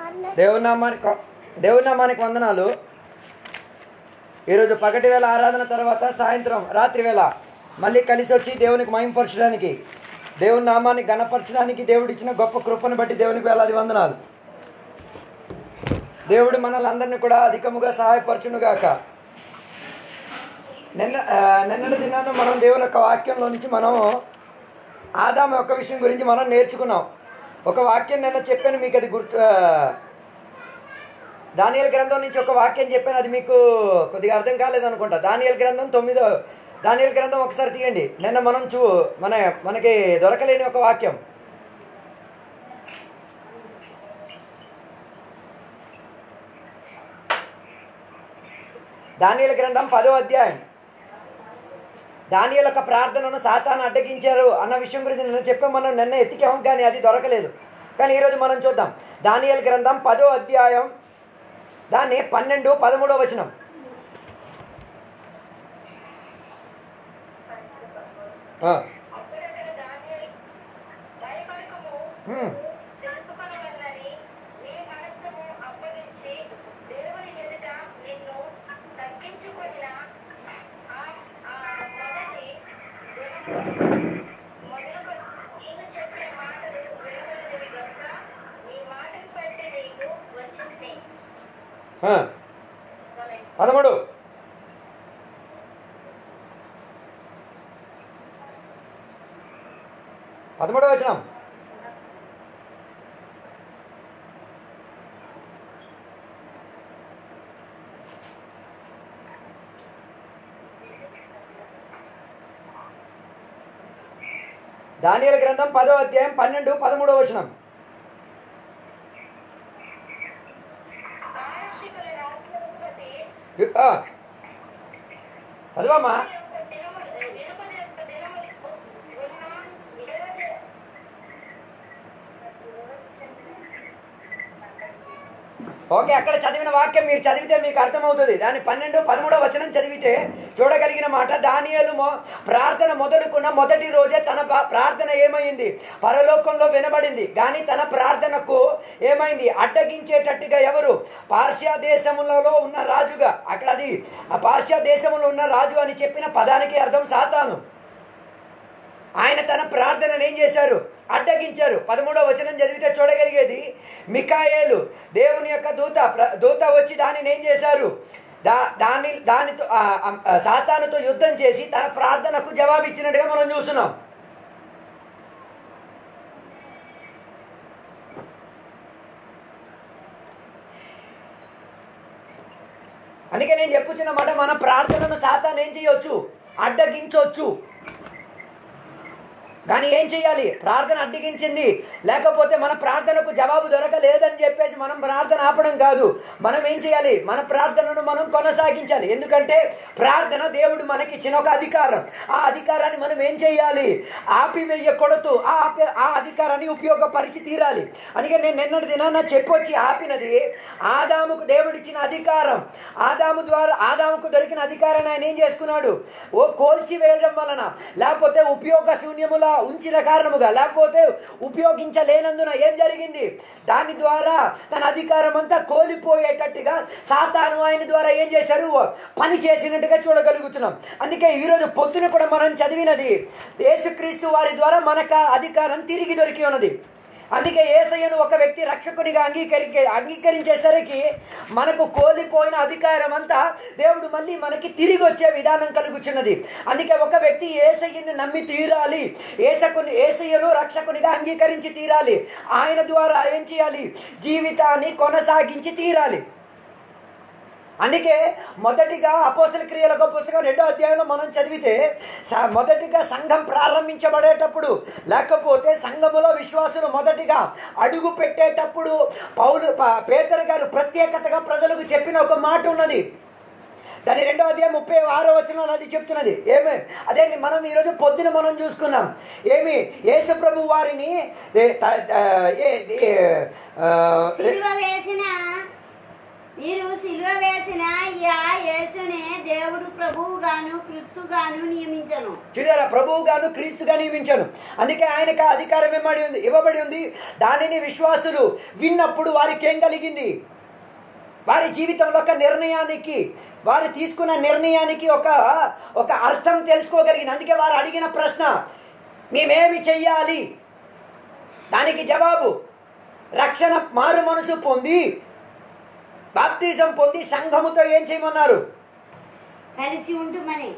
దేవుని నామానికి దేవుని నామానికి వందనాలు ఈరోజు పగటి వేళ ఆరాధన తర్వాత సాయంత్రం రాత్రి వేళ మళ్ళీ కలిసి వచ్చి దేవునికి మహింపరచడానికి దేవుని నామాన్ని గణపరచడానికి దేవుడు ఇచ్చిన గొప్ప కృపను బట్టి దేవునికి వేలాది వందనాలు దేవుడు మనల్ని కూడా అధికముగా సహాయపరచునుగాక నిన్న ఆ, నిన్నటి దినాన మనం దేవుని యొక్క వాక్యంలో నుంచి మనం ఆదాం యొక్క విషయం గురించి మనం నేర్చుకున్నాం ఒక వాక్యం నిన్న చెప్పాను మీకు అది గుర్తు ఆ, దానియల్ గ్రంథం నుంచి ఒక వాక్యం చెప్పాను అది మీకు కొద్దిగా అర్థం కాలేదనుకుంటా దానియల్ గ్రంథం తొమ్మిదో దానియల్ గ్రంథం ఒకసారి తీయండి నిన్న మనం చూ మన మనకి దొరకలేని ఒక వాక్యం దానియల్ గ్రంథం పదో అధ్యాయం దానియల్ యొక్క ప్రార్థనను సాతాను అడ్డగించారు అన్న విషయం గురించి నిన్న చెప్పాం మనం నిన్న ఎత్తికాం కానీ అది దొరకలేదు కానీ ఈరోజు మనం చూద్దాం దానియల్ గ్రంథం పదో అధ్యాయం దాన్ని పన్నెండు పదమూడో వచనం ఆ, అప్పుడతడు దానియేలు భయపడకుము, హ్మ్. తెలుసుకొనవలనని నీ మనస్సును అప్పగించి దేవుని ఎదుట నిన్ను తగ్గించుకొనిన ఆ- ఆ మొదటి దినము మొదలుకొని నేను చెప్పే మాటలు వెలువడినవి గనుక నీ మాటను బట్టి నీకు వచ్చింది ఆ, పదమూడు పదమూడో వచనం దానియల గ్రంథం పదో అధ్యాయం పన్నెండు పదమూడో వచనం ఆరక్షకుల రాజ్యాధిపతి ఆ, చదువమ్మా యొక్క దినములు వెలుపల యొక్క దినములు ఉన్న ఇరవై ఓకే అక్కడ చదివిన వాక్యం మీరు చదివితే మీకు అర్థమవుతుంది దాని పన్నెండు పదమూడో వచనం చదివితే చూడగలిగిన మాట దానియలు మొ ప్రార్థన మొదలుకున్న మొదటి రోజే తన ప- ప్రార్థన ఏమైంది పరలోకంలో వినబడింది కానీ తన ప్రార్థనకు ఏమైంది అడ్డగించేటట్టుగా ఎవరు పార్శ్యా దేశములలో ఉన్న రాజుగా అక్కడ అది ఆ పార్శ్యా దేశంలో ఉన్న రాజు అని చెప్పిన పదానికి అర్థం సాతాను ఆయన తన ప్రార్థనను ఏం చేశారు అడ్డగించారు పదమూడవ వచనం చదివితే చూడగలిగేది మికాయేలు దేవుని యొక్క దూత ప్ర- దూత వచ్చి దానిని ఏం చేశారు దా దాని దానితో ఆ, ఆ, సాతానుతో యుద్ధం చేసి తన ప్రార్థనకు జవాబిచ్చినట్టుగా మనం చూస్తున్నాం అందుకే నేను చెప్పుచున్న మాట మన ప్రార్థనను సాతాను ఏం చేయొచ్చు అడ్డగించవచ్చు కానీ ఏం చేయాలి ప్రార్థన అడ్డగించింది లేకపోతే మన ప్రార్థనకు జవాబు దొరకలేదని చెప్పేసి మనం ప్రార్థన ఆపడం కాదు మనం ఏం చేయాలి మన ప్రార్థనను మనం కొనసాగించాలి ఎందుకంటే ప్రార్థన దేవుడు మనకి ఇచ్చిన ఒక అధికారం ఆ అధికారాన్ని మనం ఏం చేయాలి ఆపివేయకూడదు ఆ ఆపే ఆ అధికారాన్ని ఉపయోగపరిచి తీరాలి అందుకే నేను నిన్నటి దినాన చెప్పొచ్చి ఆపినది ఆదాముకు దేవుడిచ్చిన అధికారం ఆదాము ద్వారా ఆదాముకు దొరికిన అధికారాన్ని ఆయన ఏం చేసుకున్నాడు ఓ కోల్చి వేయడం వలన లేకపోతే ఉపయోగ శూన్యములా ఉంచిన కారణముగా లేకపోతే ఉపయోగించలేనందున ఏం జరిగింది దాని ద్వారా తన అధికారం అంతా కోల్పోయేటట్టుగా సాతాను ఆయన ద్వారా ఏం చేశారు పని చేసినట్టుగా చూడగలుగుతున్నాం అందుకే ఈరోజు పొద్దున కూడా మనం చదివినది యేసుక్రీస్తు వారి ద్వారా మనకు ఆ అధికారం తిరిగి దొరికి ఉన్నది అందుకే ఏసయ్యను ఒక వ్యక్తి రక్షకునిగా అంగీకరి అంగీకరించేసరికి మనకు కోల్పోయిన అధికారం అంతా దేవుడు మళ్ళీ మనకి తిరిగి వచ్చే విధానం కలుగుచున్నది అందుకే ఒక వ్యక్తి ఏసయ్యను నమ్మి తీరాలి ఏసకుని ఏసయ్యను రక్షకునిగా అంగీకరించి తీరాలి ఆయన ద్వారా ఏం చేయాలి జీవితాన్ని కొనసాగించి తీరాలి అందుకే మొదటిగా అపోసల క్రియలకు పుస్తకం రెండో అధ్యాయంలో మనం చదివితే స- మొదటిగా సంఘం ప్రారంభించబడేటప్పుడు లేకపోతే సంఘములో విశ్వాసులు మొదటిగా అడుగు పెట్టేటప్పుడు పౌలు ప- పేదరు గారు ప్రత్యేకతగా ప్రజలకు చెప్పిన ఒక మాట ఉన్నది దాని రెండో అధ్యాయం ముప్పై ఆరో వచనంలో అది చెప్తున్నది ఏమి అదే మనం ఈరోజు పొద్దున మనం చూసుకున్నాం ఏమి యేసు ప్రభు వారిని ఏ, త- ఆ, ఏ- ఏ, ఆ, సిలువ వేసిన మీరు సిలువ వేసిన ఈ ఆ యేసునే దేవుడు ప్రభువుగాను క్రిస్తుగాను నియమించను చూసారా ప్రభువుగాను క్రీస్తుగా నియమించాను అందుకే ఆయనకు ఆ అధికారం ఇవ్వబడి ఉంది ఇవ్వబడి ఉంది దానిని విశ్వాసులు విన్నప్పుడు వారికి ఏం కలిగింది వారి జీవితంలో ఒక నిర్ణయానికి వారు తీసుకున్న నిర్ణయానికి ఒక ఒక అర్థం తెలుసుకోగలిగింది అందుకే వారు అడిగిన ప్రశ్న మేమేమి చెయ్యాలి దానికి జవాబు రక్షణ మారు మనసు పొంది బాప్తిజం పొంది సంఘముతో ఏం చేయమన్నారు కలిసి ఉంటుమని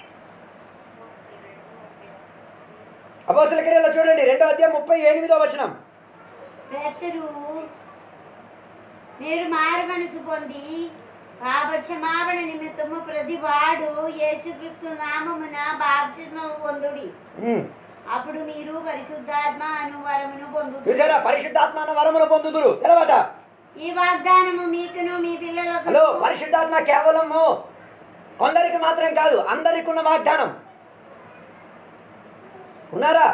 అపోసల క్రియలో చూడండి రెండో అధ్యాయం ముప్పై ఎనిమిదో వచనం పేతురు మీరు మారు మనసు పొంది పాప క్షమాపణ నిమిత్తము ప్రతి వాడు యేసుక్రీస్తు నామమున బాప్తిస్మం పొందుడి ఉమ్. అప్పుడు మీరు పరిశుద్ధాత్మ అనువరమును పొందుతారు చూసారా పరిశుద్ధాత్మ వరమును పొందుదురు తర్వాత ఈ వాగ్దానము మీకును మీ పిల్లలకు హలో పరిశుద్ధాత్మ కేవలము కొందరికి మాత్రం కాదు అందరికి ఉన్న వాగ్దానం ఉన్నారా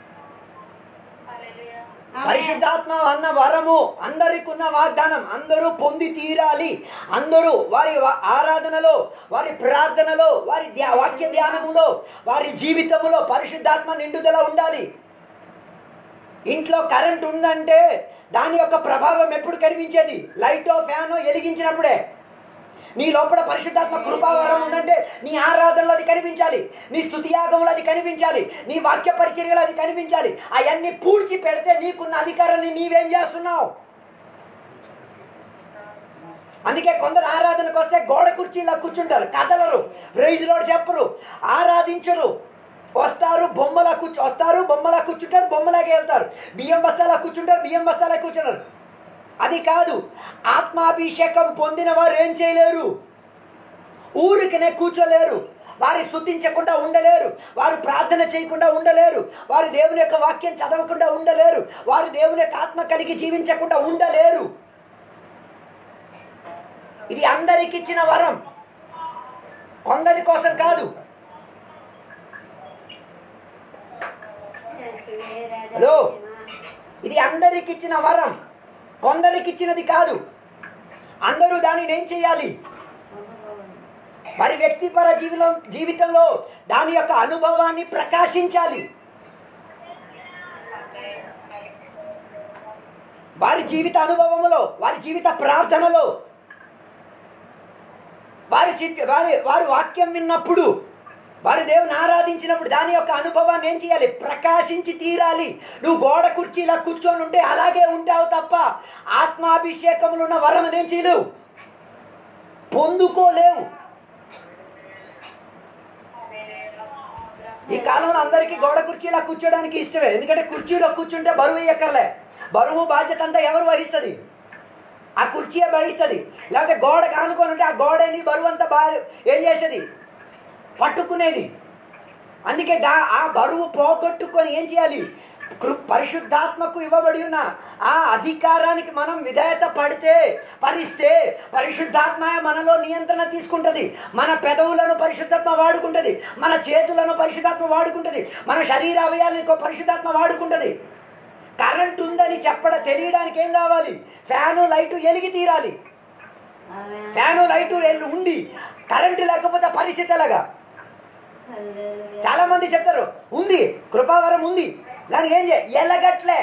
ఆమేన్. పరిశుద్ధాత్మ అన్న వరము అందరికి ఉన్న వాగ్దానం అందరూ పొంది తీరాలి అందరూ వారి వా- ఆరాధనలో వారి ప్రార్థనలో వారి ధ్యా వాక్య ధ్యానములో వారి జీవితములో పరిశుద్ధాత్మ నిండుదల ఉండాలి ఇంట్లో కరెంట్ ఉందంటే దాని యొక్క ప్రభావం ఎప్పుడు కనిపించేది లైటో ఫ్యానో వెలిగించినప్పుడే నీ లోపల పరిశుద్ధాత్మ కృపావరం ఉందంటే నీ ఆరాధనలో అది కనిపించాలి నీ స్థుతియాగంలో అది కనిపించాలి నీ వాక్య పరిచర్యలో అది కనిపించాలి అవన్నీ పూడ్చి పెడితే నీకున్న అధికారాన్ని నీవేం చేస్తున్నావు అందుకే కొందరు ఆరాధనకు వస్తే గోడ కుర్చీలో కూర్చుంటారు కదలరు రైజ్ రోడ్ చెప్పరు ఆరాధించరు వస్తారు బొమ్మలా కూర్చు వస్తారు బొమ్మలా కూర్చుంటారు బొమ్మలాగే వెళ్తారు బియ్యం బస్తాలా కూర్చుంటారు బియ్యం బస్తాలా కూర్చుంటారు అది కాదు ఆత్మాభిషేకం పొందిన వారు ఏం చేయలేరు ఊరికనే కూర్చోలేరు వారి స్థుతించకుండా ఉండలేరు వారు ప్రార్థన చేయకుండా ఉండలేరు వారు దేవుని యొక్క వాక్యం చదవకుండా ఉండలేరు వారు దేవుని యొక్క ఆత్మ కలిగి జీవించకుండా ఉండలేరు ఇది అందరికి ఇచ్చిన వరం కొందరి కోసం కాదు హలో ఇది అందరికి ఇచ్చిన వరం కొందరికి ఇచ్చినది కాదు అందరూ దానిని ఏం చేయాలి వారి వ్యక్తిపర జీవిలో జీవితంలో దాని యొక్క అనుభవాన్ని ప్రకాశించాలి వారి జీవిత అనుభవములో వారి జీవిత ప్రార్థనలో వారి చిత్ వారి వారి వాక్యం విన్నప్పుడు వారు దేవుని ఆరాధించినప్పుడు దాని యొక్క అనుభవాన్ని ఏం చేయాలి ప్రకాశించి తీరాలి నువ్వు గోడ కుర్చీలా కూర్చొని ఉంటే అలాగే ఉంటావు తప్ప ఆత్మాభిషేకములు ఉన్న వరం ఏం చేయలేవు పొందుకోలేవు ఈ కాలంలో అందరికీ గోడ కుర్చీలా కూర్చోడానికి ఇష్టమే ఎందుకంటే కుర్చీలో కూర్చుంటే బరువు ఎక్కర్లే బరువు బాధ్యత అంతా ఎవరు వహిస్తుంది ఆ కుర్చీయే భరిస్తుంది లేకపోతే గోడ కానుకొని ఉంటే ఆ గోడని బరువు అంతా బా ఏం చేసేది పట్టుకునేది అందుకే దా ఆ బరువు పోగొట్టుకొని ఏం చేయాలి కృ పరిశుద్ధాత్మకు ఇవ్వబడి ఉన్న ఆ అధికారానికి మనం విధేయత పడితే పరిస్తే పరిశుద్ధాత్మ మనలో నియంత్రణ తీసుకుంటుంది మన పెదవులను పరిశుద్ధాత్మ వాడుకుంటుంది మన చేతులను పరిశుద్ధాత్మ వాడుకుంటుంది మన శరీర అవయాలను పరిశుద్ధాత్మ వాడుకుంటుంది కరెంట్ ఉందని చెప్పడం తెలియడానికి ఏం కావాలి ఫ్యాను లైటు ఎలిగి తీరాలి ఆమేన్. ఫ్యాను లైటు ఎల్లు ఉండి కరెంటు లేకపోతే పరిస్థితి ఎలాగా హల్లెలూయా. చాలా మంది చెప్తారు ఉంది కృపావరం ఉంది కానీ ఏం చేయ ఎలగట్లే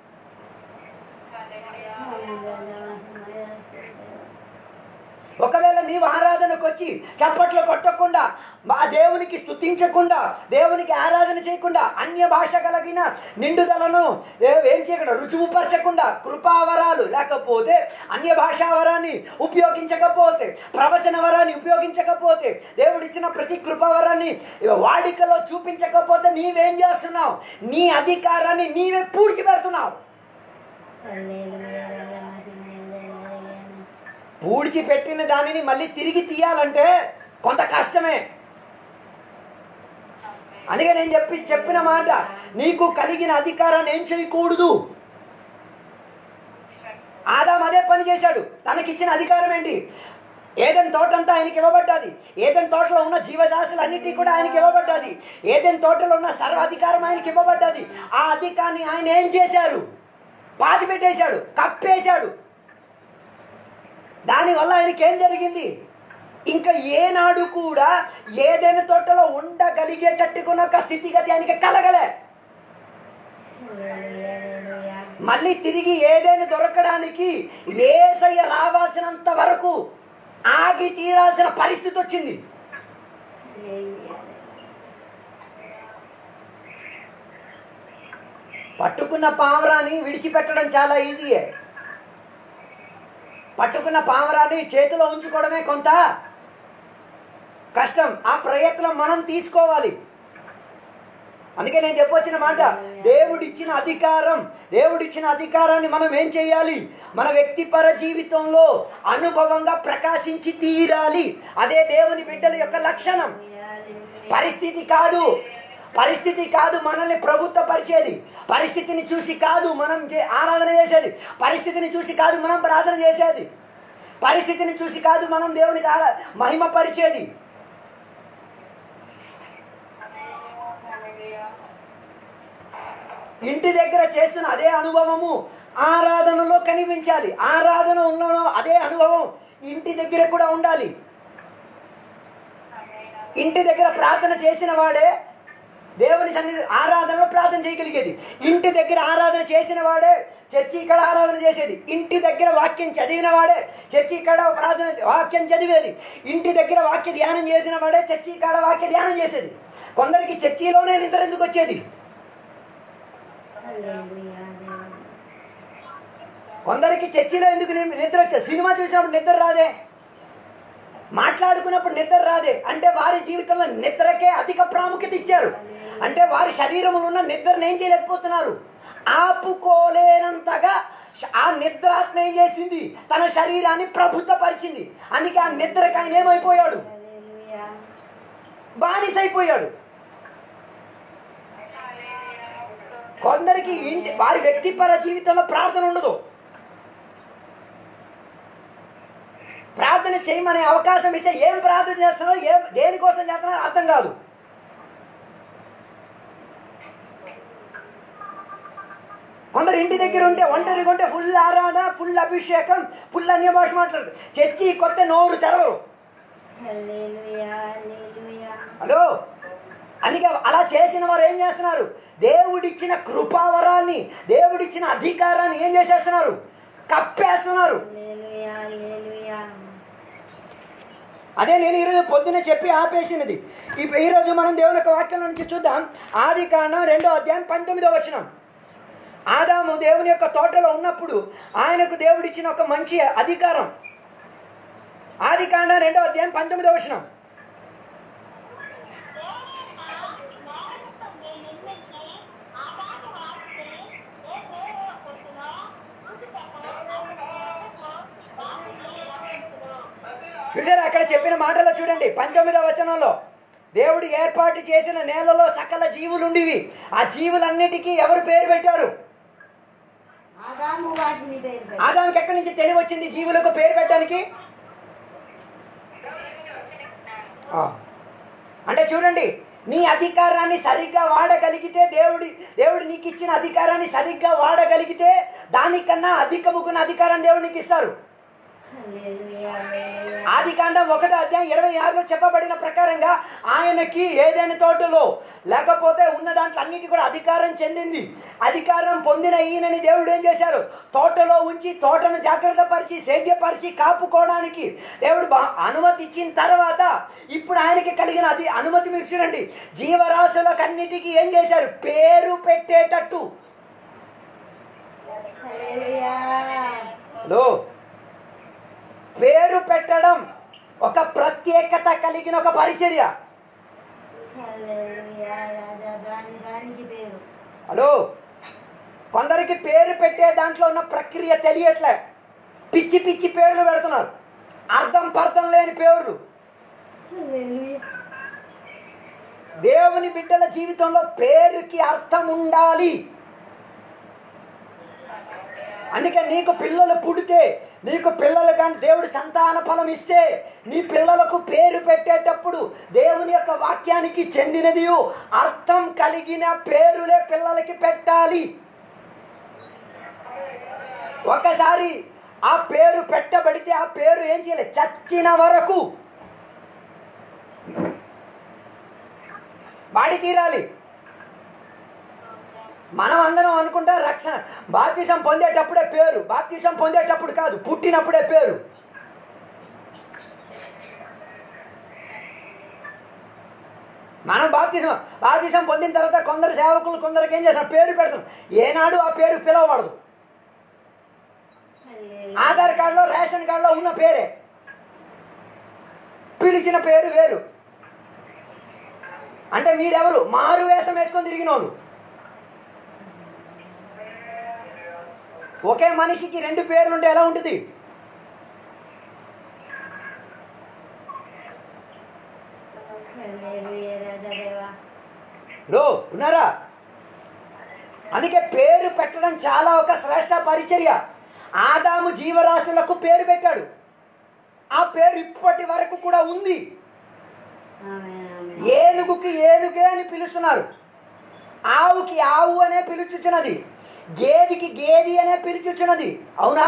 ఒకవేళ నీవు ఆరాధనకు వచ్చి చప్పట్లు కొట్టకుండా మా దేవునికి స్తుతించకుండా దేవునికి ఆరాధన చేయకుండా అన్య భాష కలిగిన నిండుదలను ఏ- ఏం చేయకుండా రుజువుపరచకుండా కృపావరాలు లేకపోతే అన్య భాషా వరాన్ని ఉపయోగించకపోతే ప్రవచన వరాన్ని ఉపయోగించకపోతే దేవుడిచ్చిన ప్రతి కృపావరాన్ని వాడికలో చూపించకపోతే నీవేం చేస్తున్నావు నీ అధికారాన్ని నీవే పూడ్చిపెడుతున్నావు హల్లెలూయా. హల్లెలూయా. పూడ్చిపెట్టిన దానిని మళ్ళీ తిరిగి తీయాలంటే కొంత కష్టమే అందుకే నేను చెప్పి చెప్పిన మాట నీకు కలిగిన అధికారాన్ని ఏం చేయకూడదు ఆదాం అదే పని చేశాడు తనకిచ్చిన అధికారం ఏంటి ఏదైనా తోటంతా ఆయనకి ఇవ్వబడ్డది ఏదైనా తోటలో ఉన్న జీవరాశులు అన్నిటికీ కూడా ఆయనకి ఇవ్వబడ్డది ఏదైనా తోటలో ఉన్న సర్వాధికారం ఆయనకి ఇవ్వబడ్డది ఆ అధికారాన్ని ఆయన ఏం చేశారు పాతి పెట్టేశాడు కప్పేశాడు దానివల్ల ఆయనకి ఏం జరిగింది ఇంకా ఏనాడు కూడా ఏదైనా తోటలో ఉండగలిగేటట్టుకున్న ఒక స్థితిగతి ఆయనకి కలగలే హల్లెలూయా, హల్లెలూయా. మళ్ళీ తిరిగి ఏదైనా దొరకడానికి ఏసయ్య రావాల్సినంత వరకు ఆగి తీరాల్సిన పరిస్థితి వచ్చింది హల్లెలూయా. పట్టుకున్న పావురాని విడిచిపెట్టడం చాలా ఈజీయే పట్టుకున్న పావురాని చేతిలో ఉంచుకోవడమే కొంత కష్టం ఆ ప్రయత్నం మనం తీసుకోవాలి అందుకే నేను చెప్పొచ్చిన మాట దేవుడిచ్చిన అధికారం దేవుడిచ్చిన అధికారాన్ని మనం ఏం చేయాలి మన వ్యక్తిపర జీవితంలో అనుభవంగా ప్రకాశించి తీరాలి అదే దేవుని బిడ్డల యొక్క లక్షణం పరిస్థితి కాదు పరిస్థితి కాదు మనల్ని ప్రభుత్వ పరిచేది పరిస్థితిని చూసి కాదు మనం చే- ఆరాధన చేసేది పరిస్థితిని చూసి కాదు మనం ప్రార్థన చేసేది పరిస్థితిని చూసి కాదు మనం దేవునికి ఆరా మహిమ పరిచేది ఇంటి దగ్గర చేస్తున్న అదే అనుభవము ఆరాధనలో కనిపించాలి ఆరాధన ఉన్ననో అదే అనుభవం ఇంటి దగ్గర కూడా ఉండాలి ఇంటి దగ్గర ప్రార్థన చేసిన వాడే దేవుని సన్నిధి ఆరాధనలో ప్రార్థన చేయగలిగేది ఇంటి దగ్గర ఆరాధన చేసిన వాడే చర్చి ఇక్కడ ఆరాధన చేసేది ఇంటి దగ్గర వాక్యం చదివిన వాడే చర్చి ఇక్కడ ప్రార్థన వాక్యం చదివేది ఇంటి దగ్గర వాక్య ధ్యానం చేసిన వాడే చర్చి ఇక్కడ వాక్య ధ్యానం చేసేది కొందరికి చర్చిలోనే నిద్ర ఎందుకు వచ్చేది హల్లెలూయా, హల్లెలూయా. కొందరికి చర్చిలో ఎందుకు ని- నిద్ర వచ్చేది సినిమా చూసినప్పుడు నిద్ర రాదే మాట్లాడుకున్నప్పుడు నిద్ర రాదే అంటే వారి జీవితంలో నిద్రకే అధిక ప్రాముఖ్యత ఇచ్చారు అంటే వారి శరీరంలో ఉన్న నిద్రను ఏం చేయలేకపోతున్నారు ఆపుకోలేనంతగా శ- ఆ నిద్రాత్మ ఏం చేసింది తన శరీరాన్ని ప్రభుత్వపరిచింది అందుకే ఆ నిద్రకి ఆయన ఏమైపోయాడు హల్లెలూయా. బానిసైపోయాడు కొందరికి ఇంటి వారి వ్యక్తిపర జీవితంలో ప్రార్థన ఉండదు ప్రార్థన చేయమనే అవకాశం ఇస్తే ఏం ప్రార్థన చేస్తున్నారో ఏం దేనికోసం చేస్తున్నారో అర్థం కాదు కొందరు ఇంటి దగ్గర ఉంటే ఒంటరిగా ఉంటే ఫుల్ ఆరాధన ఫుల్ అభిషేకం ఫుల్ అన్య భాష మాట్లాడతారు చర్చి కొత్త నోరు తెరవరు హల్లెలూయా, హల్లెలూయా. హలో అందుకే అలా చేసిన వారు ఏం చేస్తున్నారు దేవుడిచ్చిన కృపావరాన్ని దేవుడిచ్చిన అధికారాన్ని ఏం చేసేస్తున్నారు కప్పేస్తున్నారు హల్లెలూయా, హల్లెలూయా. అదే నేను ఈరోజు పొద్దున చెప్పి ఆపేసినది ఈ- ఈరోజు మనం దేవుని యొక్క వాక్యం నుంచి చూద్దాం ఆది కాండం రెండో అధ్యాయం పంతొమ్మిదో వచనం ఆదాము దేవుని యొక్క తోటలో ఉన్నప్పుడు ఆయనకు దేవుడిచ్చిన ఒక మంచి అధికారం ఆది కాండం రెండో అధ్యాయం పంతొమ్మిదో వచనం చూసారా అక్కడ చెప్పిన మాటలో చూడండి పంతొమ్మిదవ వచనంలో దేవుడు ఏర్పాటు చేసిన నేలలో సకల జీవులుండివి ఆ జీవులన్నిటికీ ఎవరు పేరు పెట్టారు ఆదాము వాటిని పేరు పెట్టాడు. ఆదాముకి ఎక్కడి నుంచి తెలివి వచ్చింది జీవులకు పేరు పెట్టడానికి ఆ. అంటే చూడండి నీ అధికారాన్ని సరిగ్గా వాడగలిగితే దేవుడి దేవుడు నీకు ఇచ్చిన అధికారాన్ని సరిగ్గా వాడగలిగితే దానికన్నా అధికముకున్న అధికారాన్ని దేవుడు నీకు ఇస్తారు హల్లెలూయా, హల్లెలూయా. ఆది కాండం ఒకటో అధ్యాయం ఇరవై ఆరులో చెప్పబడిన ప్రకారంగా ఆయనకి ఏదైనా తోటలో లేకపోతే ఉన్న దాంట్లో అన్నిటి కూడా అధికారం చెందింది అధికారం పొందిన ఈయనని దేవుడు ఏం చేశారు తోటలో ఉంచి తోటను జాగ్రత్త పరిచి సేద్యపరిచి కాపుకోవడానికి దేవుడు బా- అనుమతి ఇచ్చిన తర్వాత ఇప్పుడు ఆయనకి కలిగిన అది అనుమతి మీరు చూడండి జీవరాశులకు అన్నిటికీ ఏం చేశారు పేరు పెట్టేటట్టు హల్లెలూయా. హలో పేరు పెట్టడం ఒక ప్రత్యేకత కలిగిన ఒక పరిచర్య హల్లెలూయా. రాజా దాని దానికి పేరు హలో కొందరికి పేరు పెట్టే దాంట్లో ఉన్న ప్రక్రియ తెలియట్లే పిచ్చి పిచ్చి పేర్లు పెడుతున్నారు అర్థం పర్థం లేని పేర్లు హల్లెలూయా. దేవుని బిడ్డల జీవితంలో పేరుకి అర్థం ఉండాలి అందుకే నీకు పిల్లలు పుడితే నీకు పిల్లలు కానీ దేవుడు సంతాన ఫలం ఇస్తే నీ పిల్లలకు పేరు పెట్టేటప్పుడు దేవుని యొక్క వాక్యానికి చెందినది అర్థం కలిగిన పేరులే పిల్లలకి పెట్టాలి ఒకసారి ఆ పేరు పెట్టబడితే ఆ పేరు ఏం చేయాలి చచ్చిన వరకు వాడి తీరాలి మనం అందరం అనుకుంటా రక్షణ బాప్తిసం పొందేటప్పుడే పేరు బాప్తిసం పొందేటప్పుడు కాదు పుట్టినప్పుడే పేరు మనం బాప్తిసం బాప్తిసం పొందిన తర్వాత కొందరు సేవకులు కొందరికి ఏం చేస్తారు పేరు పెడతాం ఏనాడు ఆ పేరు పిలవబడదు హల్లెలూయా. ఆధార్ కార్డులో రేషన్ కార్డులో ఉన్న పేరే పిలిచిన పేరు వేరు అంటే మీరెవరు మారు వేషం వేసుకొని తిరిగినోళ్ళు ఒకే మనిషికి రెండు పేర్లు ఉంటే ఎలా ఉంటుంది హల్లెలూయా రాజాదేవా. లో ఉన్నారా అందుకే పేరు పెట్టడం చాలా ఒక శ్రేష్ట పరిచర్య ఆదాము జీవరాశులకు పేరు పెట్టాడు ఆ పేరు ఇప్పటి వరకు కూడా ఉంది ఆమేన్, ఆమేన్. ఏనుగుకి ఏనుగే అని పిలుస్తున్నారు ఆవుకి ఆవు అనే పిలుచుచున్నది గేదికి గేది అనే పిలుచుచున్నది అవునా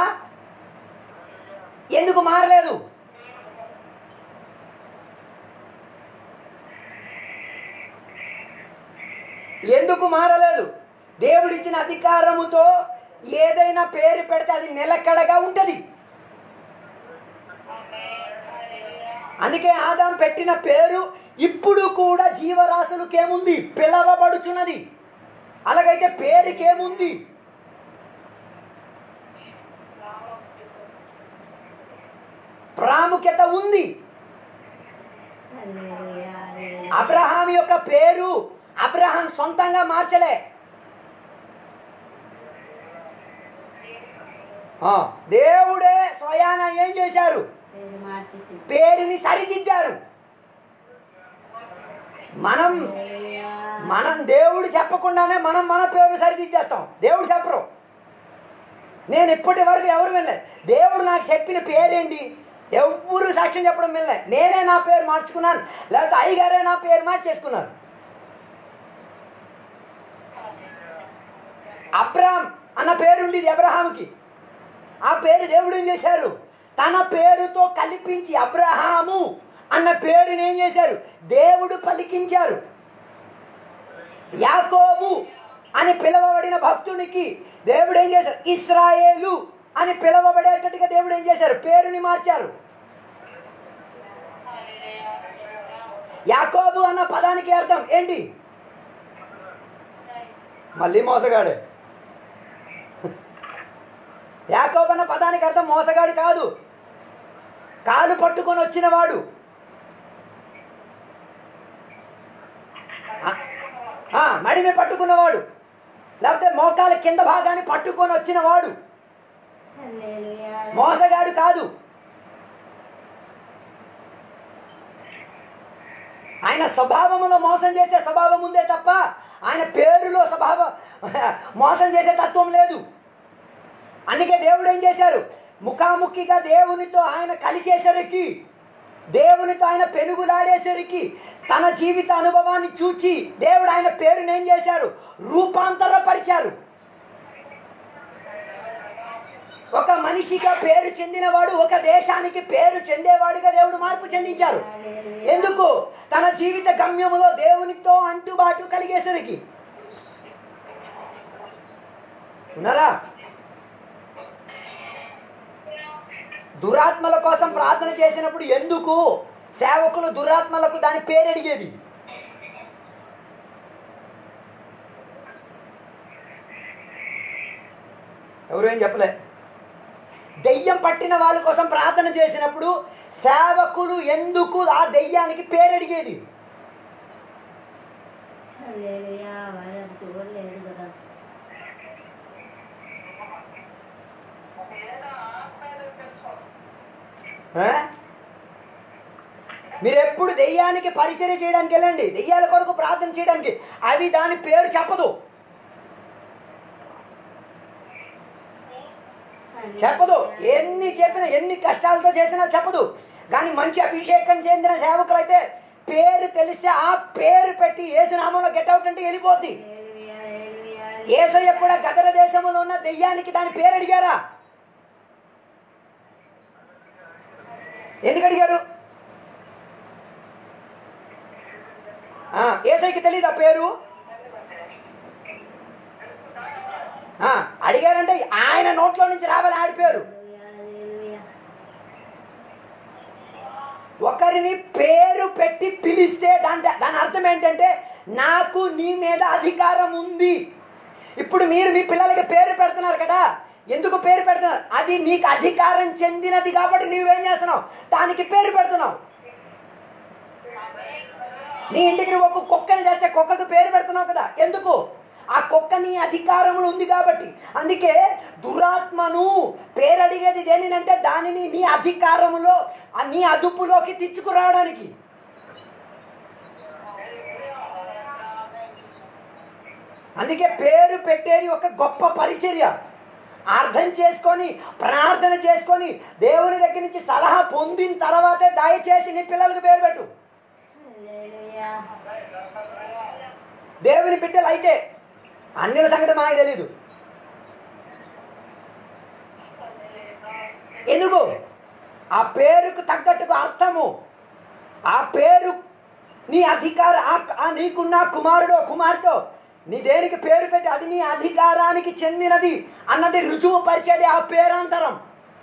ఎందుకు మారలేదు ఎందుకు మారలేదు దేవుడిచ్చిన అధికారముతో ఏదైనా పేరు పెడితే అది నిలకడగా ఉంటుంది అందుకే ఆదాం పెట్టిన పేరు ఇప్పుడు కూడా జీవరాశులకేముంది పిలవబడుచున్నది అలాగైతే పేరుకేముంది ప్రాముఖ్యత ఉంది హల్లెలూయా, హల్లెలూయా. అబ్రహాం యొక్క పేరు అబ్రహాం సొంతంగా మార్చలే ఆ, దేవుడే స్వయాన ఏం చేశారు పేరు మార్చేసి పేరుని సరిదిద్దారు మనం హల్లెలూయా. మనం దేవుడు చెప్పకుండానే మనం మన పేరు సరిదిద్దేస్తాం దేవుడు చెప్పరు నేను ఇప్పటి వరకు ఎవరు వెళ్ళలేదు దేవుడు నాకు చెప్పిన పేరేంటి ఎవరు సాక్ష్యం చెప్పడం వెళ్ళలే నేనే నా పేరు మార్చుకున్నాను లేకపోతే అయ్యగారే నా పేరు మార్చేసుకున్నాను అబ్రామ్ అన్న పేరు ఉండేది అబ్రహాంకి ఆ పేరు దేవుడు ఏం చేశారు తన పేరుతో కల్పించి అబ్రహాము అన్న పేరుని ఏం చేశారు దేవుడు పలికించారు యాకోబు అని పిలవబడిన భక్తునికి దేవుడు ఏం చేశారు ఇస్రాయేలు అని పిలవబడేటట్టుగా దేవుడు ఏం చేశారు పేరుని మార్చారు యాకోబు అన్న పదానికి అర్థం ఏంటి మళ్ళీ మోసగాడే యాకోబు అన్న పదానికి అర్థం మోసగాడు కాదు కాలు పట్టుకొని వచ్చినవాడు ఆ, ఆ, మడిమి పట్టుకున్నవాడు లేకపోతే మోకాల కింద భాగాన్ని పట్టుకొని వచ్చినవాడు హల్లెలూయా. మోసగాడు కాదు ఆయన స్వభావములో మోసం చేసే స్వభావం ఉందే తప్ప ఆయన పేరులో స్వభావం మోసం చేసే తత్వం లేదు అందుకే దేవుడు ఏం చేశారు ముఖాముఖిగా దేవునితో ఆయన కలిసేసరికి దేవునితో ఆయన పెనుగులాడేసరికి తన జీవిత అనుభవాన్ని చూచి దేవుడు ఆయన పేరుని ఏం చేశారు రూపాంతరపరిచారు ఒక మనిషిగా పేరు చెందినవాడు ఒక దేశానికి పేరు చెందేవాడుగా దేవుడు మార్పు చెందించారు ఎందుకు తన జీవిత గమ్యములో దేవునితో అంటుబాటు కలిగేసరికి ఉన్నారా దురాత్మల కోసం ప్రార్థన చేసినప్పుడు ఎందుకు సేవకులు దురాత్మలకు దాని పేరు అడిగేది ఎవరు ఏం చెప్పలే దెయ్యం పట్టిన వాళ్ళ కోసం ప్రార్థన చేసినప్పుడు సేవకులు ఎందుకు ఆ దెయ్యానికి పేరు అడిగేది హల్లెలూయా. వారు అది చూడలేదు కదా ఆ? మీరు ఎప్పుడు దెయ్యానికి పరిచర్య చేయడానికి వెళ్ళండి దెయ్యాల కొరకు ప్రార్థన చేయడానికి అవి దాని పేరు చెప్పదు చెప్పదు ఎన్ని చెప్పినా ఎన్ని కష్టాలతో చేసినా చెప్పదు కానీ మంచి అభిషేకం చెందిన సేవకులు అయితే పేరు తెలిస్తే ఆ పేరు పెట్టి ఏసునామంలో గెట్ అవుట్ అంటే వెళ్ళిపోద్ది హల్లెలూయా, హల్లెలూయా. ఏసయ్య కూడా గదర దేశంలో ఉన్న దెయ్యానికి దాని పేరు అడిగారా ఎందుకు అడిగారు ఆ, ఏసైకి తెలియదు ఆ పేరు ఆ, అడిగారంటే ఆయన నోట్లో నుంచి రావాలి ఆడిపోయారు హల్లెలూయా ఒకరిని పేరు పెట్టి పిలిస్తే దాని దాని అర్థం ఏంటంటే నాకు నీ మీద అధికారం ఉంది ఇప్పుడు మీరు మీ పిల్లలకి పేరు పెడుతున్నారు కదా ఎందుకు పేరు పెడుతున్నారు అది నీకు అధికారం చెందినది కాబట్టి నువ్వేం చేస్తున్నావు దానికి పేరు పెడుతున్నావు నీ ఇంటికి నువ్వు ఒక కుక్కని తెచ్చే కుక్కకు పేరు పెడుతున్నావు కదా ఎందుకు ఆ కుక్క నీ అధికారములు ఉంది కాబట్టి అందుకే దురాత్మను పేరు అడిగేది దేనినంటే దానిని నీ అధికారములో ఆ నీ అదుపులోకి తెచ్చుకురావడానికి అందుకే పేరు పెట్టేది ఒక గొప్ప పరిచర్య అర్థం చేసుకొని ప్రార్థన చేసుకొని దేవుని దగ్గర నుంచి సలహా పొందిన తర్వాతే దయచేసి నీ పిల్లలకు పేరు పెట్టు హల్లెలూయా దేవుని బిడ్డలు అయితే అన్యుల సంగతి మనకు తెలీదు ఎందుకు ఆ పేరుకు తగ్గట్టుగా అర్థము ఆ పేరు నీ అధికార ఆ- ఆ నీకున్న కుమారుడో కుమార్తె నీ దేనికి పేరు పెట్టి అది నీ అధికారానికి చెందినది అన్నది రుజువు పరిచేది ఆ పేరాంతరం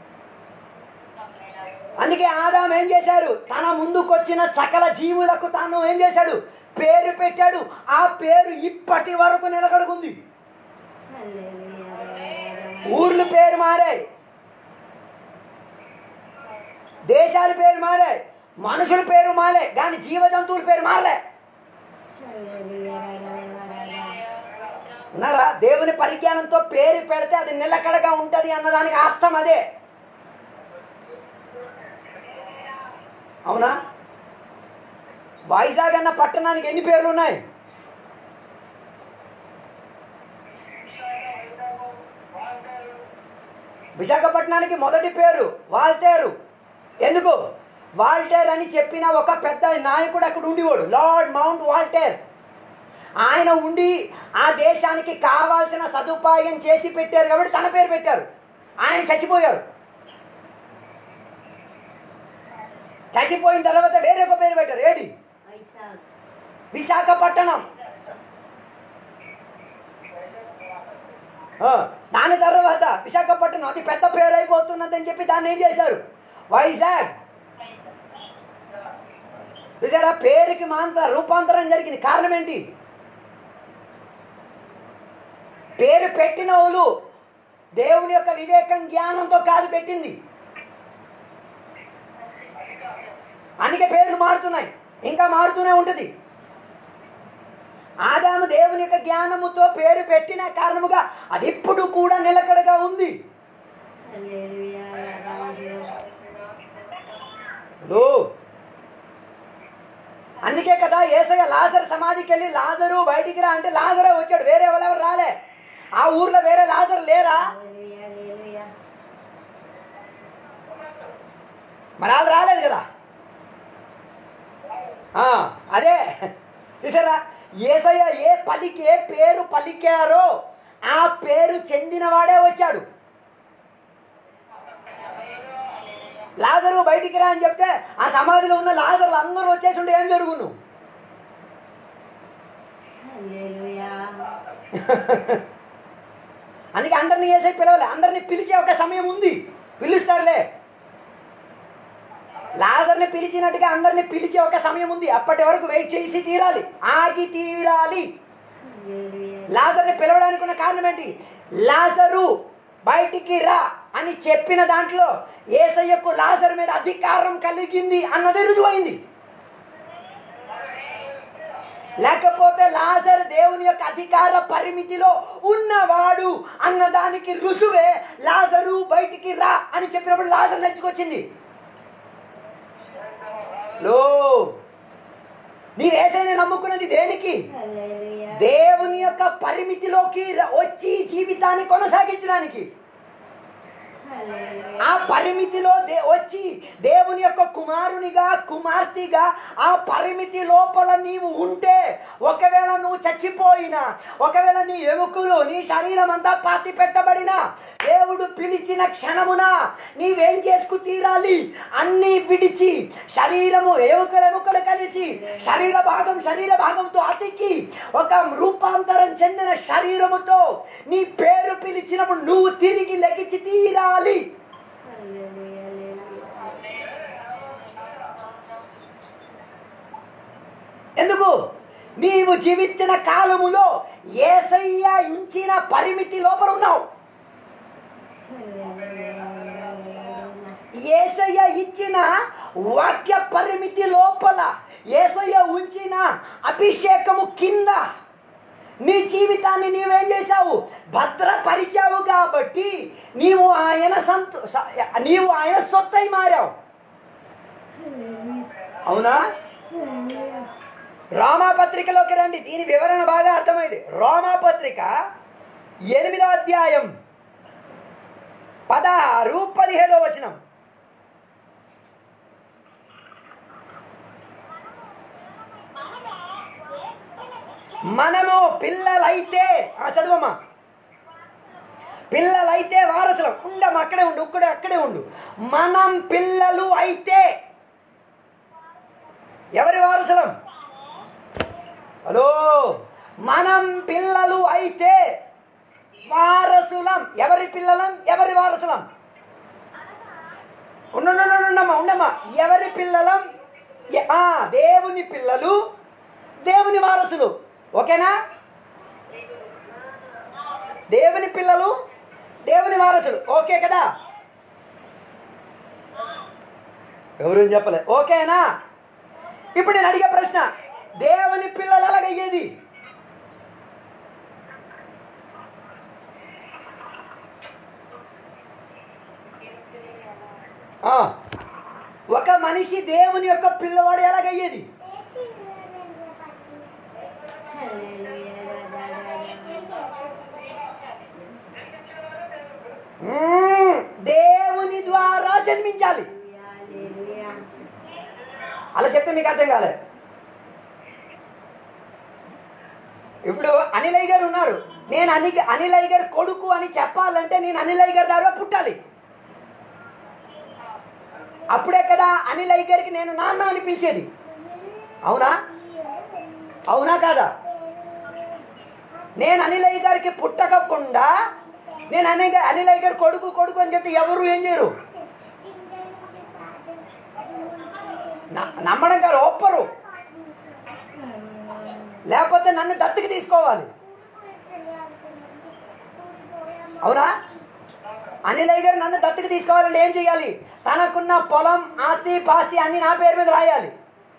అందుకే ఆదాం ఏం చేశాడు తన ముందుకొచ్చిన సకల జీవులకు తాను ఏం చేశాడు పేరు పెట్టాడు ఆ పేరు ఇప్పటి వరకు నిలకడుకుంది హల్లెలూయా ఊర్లు పేరు మారాయి దేశాల పేరు మారాయి మనుషుల పేరు మారే కానీ జీవ జంతువుల పేరు మారలే హల్లెలూయా ఉన్నారా దేవుని పరిజ్ఞానంతో పేరు పెడితే అది నిలకడగా ఉంటది అన్నదానికి అర్థం అదే అవునా వైజాగ్ అన్న పట్టణానికి ఎన్ని పేర్లు ఉన్నాయి విశాఖపట్నానికి మొదటి పేరు వాల్టేరు ఎందుకు వాల్టేర్ అని చెప్పిన ఒక పెద్ద నాయకుడు అక్కడ ఉండేవాడు లార్డ్ మౌంట్ వాల్టేర్ ఆయన ఉండి ఆ దేశానికి కావాల్సిన సదుపాయం చేసి పెట్టారు కాబట్టి తన పేరు పెట్టారు ఆయన చచ్చిపోయారు చచ్చిపోయిన తర్వాత వేరే ఒక పేరు పెట్టారు ఏడి వైశాఖ్ విశాఖపట్టణం ఆ, దాని తర్వాత విశాఖపట్నం అది పెద్ద పేరు అయిపోతున్నదని చెప్పి దాన్ని ఏం చేశారు వైజాగ్ చూసారా పేరుకి మాంత రూపాంతరం జరిగింది కారణం ఏంటి పేరు పెట్టిన వాళ్ళు దేవుని యొక్క వివేకం జ్ఞానంతో కాదు పెట్టింది అందుకే పేర్లు మారుతున్నాయి ఇంకా మారుతూనే ఉంటుంది ఆదాము దేవుని యొక్క జ్ఞానముతో పేరు పెట్టిన కారణముగా అది ఇప్పుడు కూడా నిలకడగా ఉంది హల్లెలూయా లో. అందుకే కదా ఏసయ్య లాజర్ సమాధికి వెళ్ళి లాజరు బయటికి రా అంటే లాజరే వచ్చాడు వేరే ఎవరెవరు రాలే ఆ ఊర్లో వేరే లాజర్ లేరా హల్లెలూయా హల్లెలూయా మరి వాళ్ళు రాలేదు కదా ఆ, అదే చూసారా ఏసయ్య ఏ పలికి ఏ పేరు పలికారో ఆ పేరు చెందినవాడే వచ్చాడు లాజరు బయటికి రా అని చెప్తే ఆ సమాధిలో ఉన్న లాజర్లు అందరూ వచ్చేసి ఉంటే ఏం జరుగును హల్లెలూయా అందుకే అందరిని ఏసై పిలవలే అందరిని పిలిచే ఒక సమయం ఉంది పిలుస్తారులే లాజర్ని పిలిచినట్టుగా అందరిని పిలిచే ఒక సమయం ఉంది అప్పటి వరకు వెయిట్ చేసి తీరాలి ఆగి తీరాలి హల్లెలూయా లాజర్ని పిలవడానికి ఉన్న కారణం ఏంటి లాజరు బయటికి రా అని చెప్పిన దాంట్లో ఏసయ్యకు లాజర్ మీద అధికారం కలిగింది అన్నది రుజువైంది లేకపోతే లాజర్ దేవుని యొక్క అధికార పరిమితిలో ఉన్నవాడు అన్నదానికి రుజువే లాజరు బయటికి రా అని చెప్పినప్పుడు లాజర్ నచ్చుకొచ్చింది లో నీవు ఏసైనా నమ్ముకున్నది దేనికి హల్లెలూయా దేవుని యొక్క పరిమితిలోకి ర- వచ్చి జీవితాన్ని కొనసాగించడానికి హల్లెలూయా ఆ పరిమితిలో దే వచ్చి దేవుని యొక్క కుమారునిగా కుమార్తెగా ఆ పరిమితి లోపల నీవు ఉంటే ఒకవేళ నువ్వు చచ్చిపోయినా ఒకవేళ నీ ఎముకలు నీ శరీరం అంతా పాతి పెట్టబడినా దేవుడు పిలిచిన క్షణమున నీవేం చేసుకు తీరాలి అన్నీ విడిచి శరీరము ఎముకలు ఎముకలు కలిసి శరీర భాగం శరీర భాగంతో అతికి ఒక రూపాంతరం చెందిన శరీరముతో నీ పేరు పిలిచినప్పుడు నువ్వు తిరిగి లెగిచి తీరాలి ఎందుకు నీవు జీవించిన కాలములో ఏసయ్య ఉంచిన పరిమితి లోపల ఉన్నావు ఏసయ్య ఇచ్చిన వాక్య పరిమితి లోపల ఏసయ్య ఉంచిన అభిషేకము కింద నీ జీవితాన్ని నీవేం చేశావు భద్రపరిచావు కాబట్టి నీవు ఆయన సంత స- నీవు ఆయన సొత్తై మారావు అవునా రామాపత్రికలోకి రండి దీని వివరణ బాగా అర్థమైంది రామాపత్రిక ఎనిమిదో అధ్యాయం పదహారు పదిహేడో వచనం మనము పిల్లలైతే ఆ చదువమ్మా పిల్లలైతే వారసులం ఉండమ్మా అక్కడే ఉండు ఇక్కడే అక్కడే ఉండు మనం పిల్లలు అయితే ఎవరి వారసులం హలో మనం పిల్లలు అయితే వారసులం ఎవరి పిల్లలం ఎవరి వారసులం ఉండు, ఉండు, ఉండు, ఉండమ్మా ఉండమ్మా ఎవరి పిల్లలం ఎ- ఆ, దేవుని పిల్లలు దేవుని వారసులు ఓకేనా దేవుని పిల్లలు దేవుని వారసులు ఓకే కదా ఎవరు చెప్పలే ఓకేనా ఇప్పుడు నేను అడిగే ప్రశ్న దేవుని పిల్లలు ఎలాగయ్యేది ఆ, ఒక మనిషి దేవుని యొక్క పిల్లవాడు ఎలాగయ్యేది మ్మ్, దేవుని ద్వారా జన్మించాలి అలా చెప్తే మీకు అర్థం కాలే ఇప్పుడు అనిలయ్య గారు ఉన్నారు నేను అని అనిలయ్య గారు కొడుకు అని చెప్పాలంటే నేను అనిలయ్య గారి ద్వారా పుట్టాలి అప్పుడే కదా అనిలయ్య గారికి నేను నాన్న అని పిలిచేది అవునా అవునా కాదా నేను అనిలయ్య గారికి పుట్టకుండా నేను అనిల్ అనిలయ్య గారు కొడుకు కొడుకు అని చెప్తే ఎవరు ఏం చేయరు న- నమ్మడం గారు ఒప్పరు లేకపోతే నన్ను దత్తుకి తీసుకోవాలి అవునా అనిలయ్య గారు నన్ను దత్తుకు తీసుకోవాలంటే ఏం చేయాలి తనకున్న పొలం ఆస్తి పాస్తి అన్ని నా పేరు మీద రాయాలి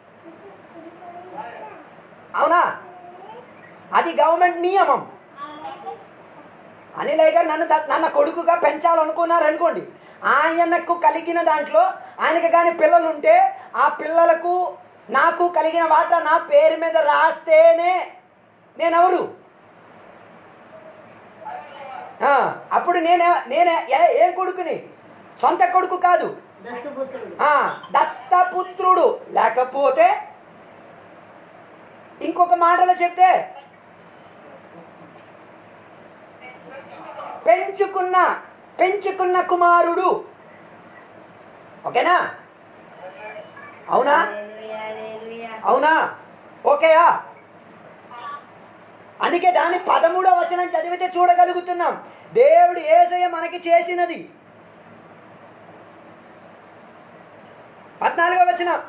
అవునా అది గవర్నమెంట్ నియమం అనిలయ్య గారు నన్ను ద- నన్న కొడుకుగా పెంచాలనుకున్నారు అనుకోండి ఆయనకు కలిగిన దాంట్లో ఆయనకు కానీ పిల్లలు ఉంటే ఆ పిల్లలకు నాకు కలిగిన వాటా నా పేరు మీద రాస్తేనే నేనెవరు ఆ, అప్పుడు నేనే నేనే ఏ- ఏం కొడుకుని సొంత కొడుకు కాదు దత్తుపుత్రుడు ఆ, దత్తపుత్రుడు లేకపోతే ఇంకొక మాటలో చెప్తే పెంచుకున్న పెంచుకున్న కుమారుడు ఓకేనా అవునా హల్లెలూయా, హల్లెలూయా. అవునా ఓకేయా అందుకే దాని పదమూడవ వచనం చదివితే చూడగలుగుతున్నాం దేవుడు ఏసయ్య మనకి చేసినది పద్నాలుగో వచనం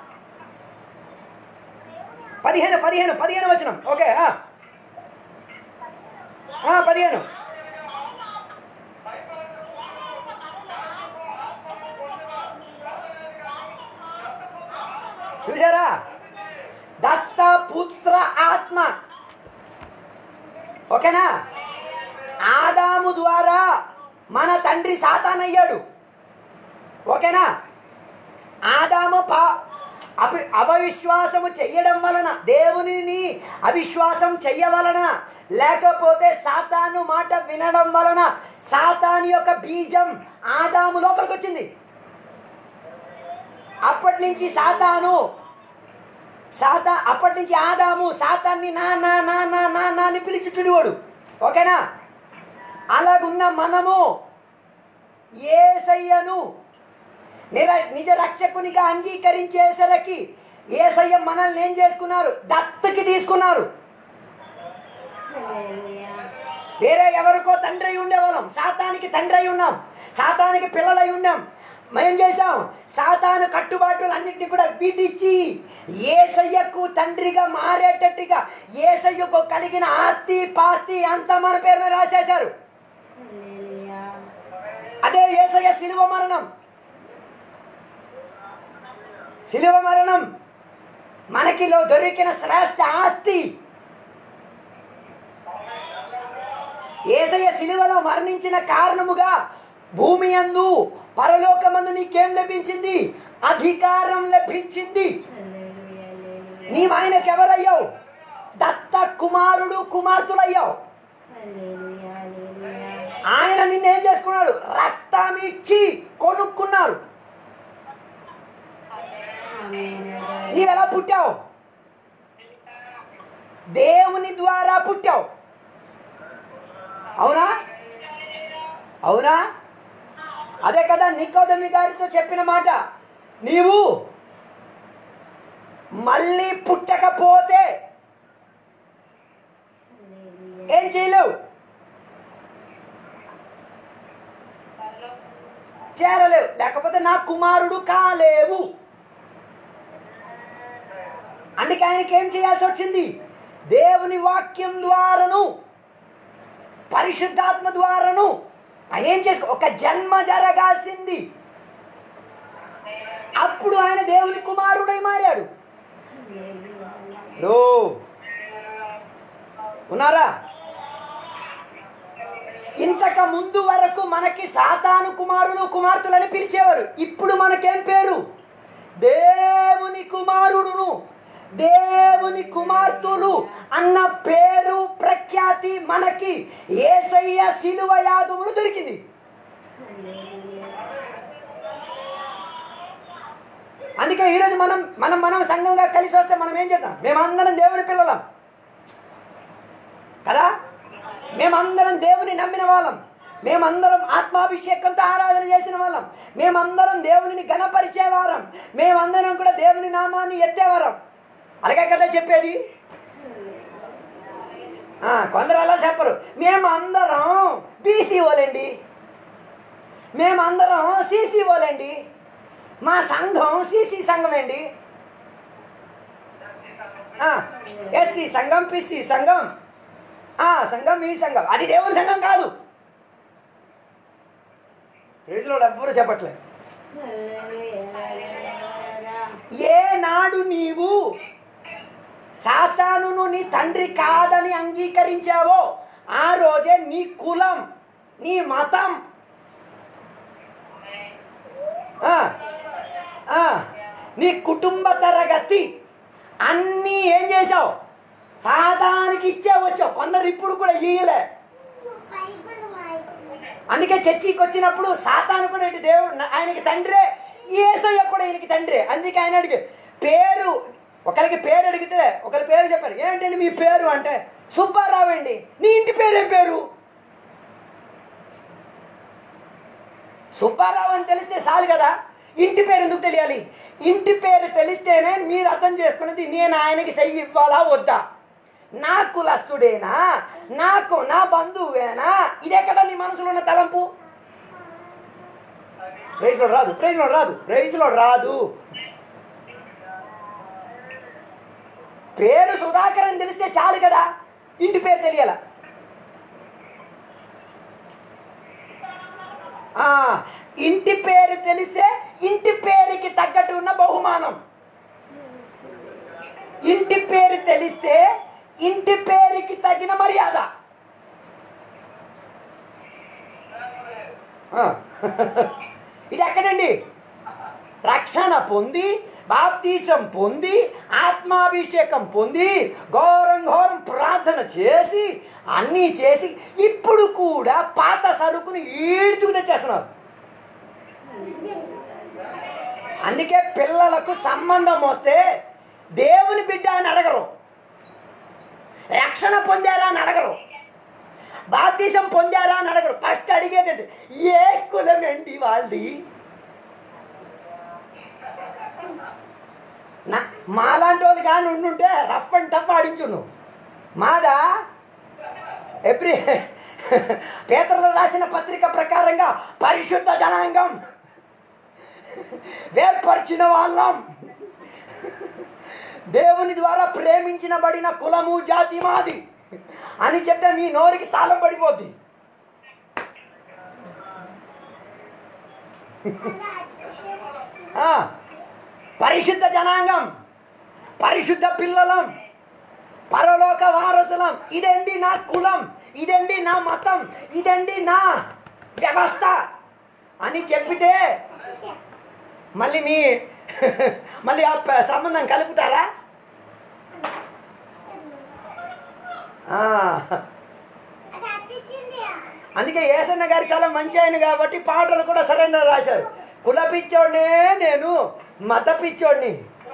పదిహేను పదిహేను పదిహేను వచనం ఓకే ఆ. ఆ, పదిహేను చూసారా దత్త పుత్ర ఆత్మ ఓకేనా ఆదాము ద్వారా మన తండ్రి సాతాన్ అయ్యాడు ఓకేనా ఆదాము పా అవి అవిశ్వాసము చెయ్యడం వలన దేవునిని అవిశ్వాసం చెయ్యవలన లేకపోతే సాతాను మాట వినడం వలన సాతాను యొక్క బీజం ఆదాము లోపలికి వచ్చింది అప్పటి నుంచి సాతాను సాతా అప్పటి నుంచి ఆదాము సాతాన్ని నా నా నా నా నా నా అని పిలిచుచుడివాడు ఓకేనా అలాగున్న మనము ఏసయ్యను నిర నిజ రక్షకునిగా అంగీకరించేసరికి ఏసయ్య మనల్ని ఏం చేసుకున్నారు దత్తకి తీసుకున్నారు హల్లెలూయా వేరే ఎవరికో తండ్రి అయి ఉండేవాళ్ళం సాతానికి తండ్రి అయి ఉన్నాం సాతానికి పిల్లలై ఉన్నాం మేం చేసాం సాతాను కట్టుబాటులు అన్నింటినీ కూడా విడిచి ఏసయ్యకు తండ్రిగా మారేటట్టుగా ఏసయ్యకు కలిగిన ఆస్తి పాస్తి అంతా మన పేరు మీద రాసేశారు హల్లెలూయా అదే ఏసయ్య శిలువ మరణం శిలువ మరణం మనకిలో దొరికిన శ్రేష్ఠ ఆస్తి ఏసయ్య శిలువలో మరణించిన కారణముగా భూమి అందు పరలోకమందు నీకేం లభించింది అధికారం లభించింది హల్లెలూయా హల్లెలూయా నీవు ఆయనకు ఎవరయ్యావు దత్త కుమారుడు కుమార్తెలయ్యావు హల్లెలూయా హల్లెలూయా ఆయన నిన్నేం చేసుకున్నాడు రక్తం ఇచ్చి కొనుక్కున్నారు ఆమేన్ నీవెలా పుట్టావు దేవుని ద్వారా పుట్టావు అవునా అవునా అదే కదా నికోదమి గారితో చెప్పిన మాట నీవు మళ్ళీ పుట్టకపోతే హల్లెలూయా ఏం చేయలేవు చేరలేవు లేకపోతే నా కుమారుడు కాలేవు అందుకే ఆయనకి ఏం చేయాల్సి వచ్చింది దేవుని వాక్యం ద్వారాను పరిశుద్ధాత్మ ద్వారాను ఆయన ఏం చేసుకో ఒక జన్మ జరగాల్సింది అప్పుడు ఆయన దేవుని కుమారుడై మారాడు లో ఉన్నారా ఇంతక ముందు వరకు మనకి సాతాను కుమారులు కుమార్తెలని పిలిచేవారు ఇప్పుడు మనకేం పేరు దేవుని కుమారుడును దేవుని కుమార్తెలు అన్న పేరు ప్రఖ్యాతి మనకి ఏసయ్య శిలువ యాగములు దొరికింది అందుకే ఈరోజు మనం మనం మనం సంఘంగా కలిసి వస్తే మనం ఏం చేద్దాం మేమందరం దేవుని పిల్లలం కదా మేమందరం దేవుని నమ్మిన వాళ్ళం మేమందరం ఆత్మాభిషేకంతో ఆరాధన చేసిన వాళ్ళం మేమందరం దేవునిని గణపరిచేవారం మేమందరం కూడా దేవుని నామాన్ని ఎత్తేవారం అలాగే కదా చెప్పేది ఆ, కొందరు అలా చెప్పరు మేమందరం బీసీ ఓలండి మేమందరం సీసీ ఓలండి మా సంఘం సీసీ సంఘం అండి ఎస్సీ సంఘం పిసి సంఘం ఆ సంఘం ఈ సంఘం అది దేవుని సంఘం కాదు ప్రేజలో ఎవ్వరు చెప్పట్లే ఏనాడు నీవు సాతానును నీ తండ్రి కాదని అంగీకరించావో ఆ రోజే నీ కులం నీ మతం ఆ, ఆ, నీ కుటుంబ తరగతి అన్నీ ఏం చేసావు సాతానికి ఇచ్చే వచ్చావు కొందరు ఇప్పుడు కూడా ఇయ్యలే అందుకే చర్చికి వచ్చినప్పుడు సాతాను కూడా ఇటు దేవుడు ఆయనకి తండ్రే ఏసయ్య కూడా ఈయనకి తండ్రే అందుకే ఆయన అడిగి పేరు ఒకరికి పేరు అడిగితే ఒకరి పేరు చెప్పారు ఏంటండి మీ పేరు అంటే సుబ్బారావు అండి నీ ఇంటి పేరేం పేరు సుబ్బారావు అని తెలిస్తే చాలు కదా ఇంటి పేరు ఎందుకు తెలియాలి ఇంటి పేరు తెలిస్తేనే మీరు అర్థం చేసుకున్నది నేను ఆయనకి చెయ్యి ఇవ్వాలా వద్దా నా కులస్తుడేనా నాకు నా బంధువేనా ఇదెక్కడ నీ మనసులో ఉన్న తలంపు ప్రైజ్లో రాదు ప్రైజ్లో రాదు ప్రైజ్లో రాదు పేరు సుధాకర్ అని తెలిస్తే చాలు కదా ఇంటి పేరు తెలియాల ఆ, ఇంటి పేరు తెలిస్తే ఇంటి పేరుకి తగ్గట్టు ఉన్న బహుమానం ఇంటి పేరు తెలిస్తే ఇంటి పేరుకి తగిన మర్యాద ఆ. ఇది ఎక్కడండి రక్షణ పొంది బాప్తీసం పొంది ఆత్మాభిషేకం పొంది ఘోరం ఘోరం ప్రార్థన చేసి అన్నీ చేసి ఇప్పుడు కూడా పాత సరుకుని ఈడ్చుకు తెచ్చేస్తున్నారు అందుకే పిల్లలకు సంబంధం వస్తే దేవుని బిడ్డ అని అడగరు రక్షణ పొందారా అని అడగరు బాప్తీసం పొందారా అని అడగరు ఫస్ట్ అడిగేదండి ఏ కులం ఏంటి వాళ్ళది నా మాలాంటి వాళ్ళు కానీ ఉండుంటే రఫ్ అండ్ టఫ్ ఆడించును మాదా ఎప్రి పేదలు రాసిన పత్రిక ప్రకారంగా పరిశుద్ధ జనాంగం వేర్పరిచిన వాళ్ళం దేవుని ద్వారా ప్రేమించినబడిన కులము జాతి మాది అని చెప్తే మీ నోరికి తాళం పడిపోద్ది ఆ, పరిశుద్ధ జనాంగం పరిశుద్ధ పిల్లలం పరలోక వారసులం ఇదండి నా కులం ఇదండి నా మతం ఇదండి నా వ్యవస్థ అని చెప్పితే మళ్ళీ మీ మళ్ళీ ఆ ప- సంబంధం కలుపుతారా ఆ, అందుకే ఏసన్న గారు చాలా మంచి ఆయన కాబట్టి పాటలు కూడా సరైన రాశారు కుల పిచ్చోడినే నేను మత పిచ్చోడిని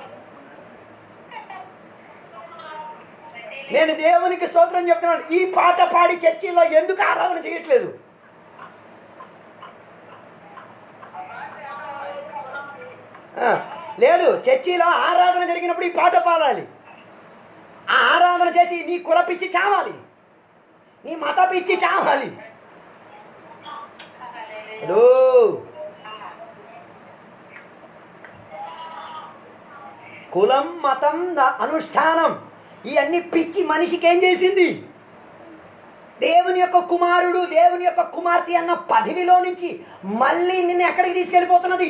నేను దేవునికి స్తోత్రం చెప్తున్నాను ఈ పాట పాడి చర్చిలో ఎందుకు ఆరాధన చేయట్లేదు ఆ, లేదు చర్చిలో ఆరాధన జరిగినప్పుడు ఈ పాట పాడాలి ఆ ఆరాధన చేసి నీ కుల పిచ్చి చావాలి నీ మత పిచ్చి చావాలి హలో కులం మతం ద- అనుష్ఠానం ఇవన్నీ పిచ్చి మనిషికి ఏం చేసింది దేవుని యొక్క కుమారుడు దేవుని యొక్క కుమార్తె అన్న పదవిలో నుంచి మళ్ళీ నిన్ను ఎక్కడికి తీసుకెళ్ళిపోతున్నది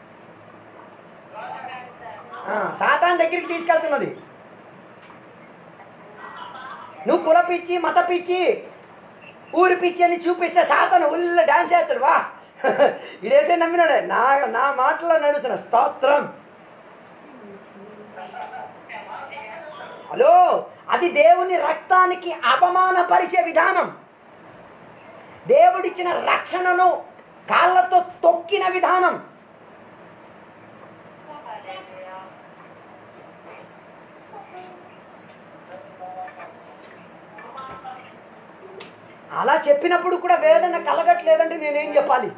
ఆ, సాతాన్ దగ్గరికి తీసుకెళ్తున్నది నువ్వు కుల పిచ్చి మత పిచ్చి ఊరి పిచ్చి అని చూపిస్తే సాతాను ఉల్ల డాన్స్ చేస్తాడు వా ఇడేసే నమ్మినాడే నా నా మాటలో నడుస్తున్న స్తోత్రం హలో అది దేవుని రక్తానికి అవమానపరిచే విధానం దేవుడిచ్చిన రక్షణను కాళ్ళతో తొక్కిన విధానం అలా చెప్పినప్పుడు కూడా వేదన కలగట్లేదంటే నేనేం చెప్పాలి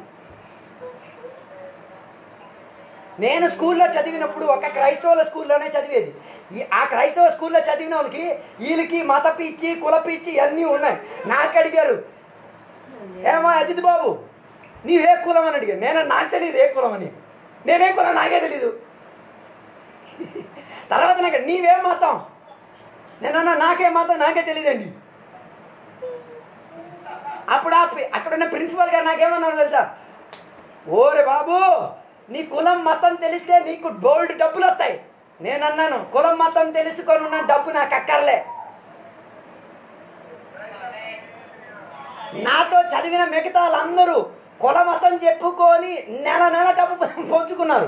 నేను స్కూల్లో చదివినప్పుడు ఒక క్రైస్తవుల స్కూల్లోనే చదివేది ఈ ఆ క్రైస్తవ స్కూల్లో చదివిన వాళ్ళకి వీళ్ళకి మత పిచ్చి కుల పిచ్చి అన్నీ ఉన్నాయి నాకు అడిగారు ఏమో అజిత్ బాబు నీవే కులం అని అడిగారు నేను నాకు తెలియదు ఏ కులం అని నేనే కులం నాకే తెలీదు తర్వాత నాకు నీవే మతం నేనన్నా నాకే మతం నాకే తెలియదండి అప్పుడు ఆ పి- అక్కడున్న ప్రిన్సిపల్ గారు నాకేమన్నారు తెలుసా ఓరే బాబు నీ కులం మతం తెలిస్తే నీకు బోల్డ్ డబ్బులు వస్తాయి నేను అన్నాను కులం మతం తెలుసుకొని ఉన్న డబ్బు నాకు అక్కర్లే నాతో చదివిన మిగతా వాళ్ళందరూ కుల మతం చెప్పుకొని నెల నెల డబ్బు పంచుకున్నారు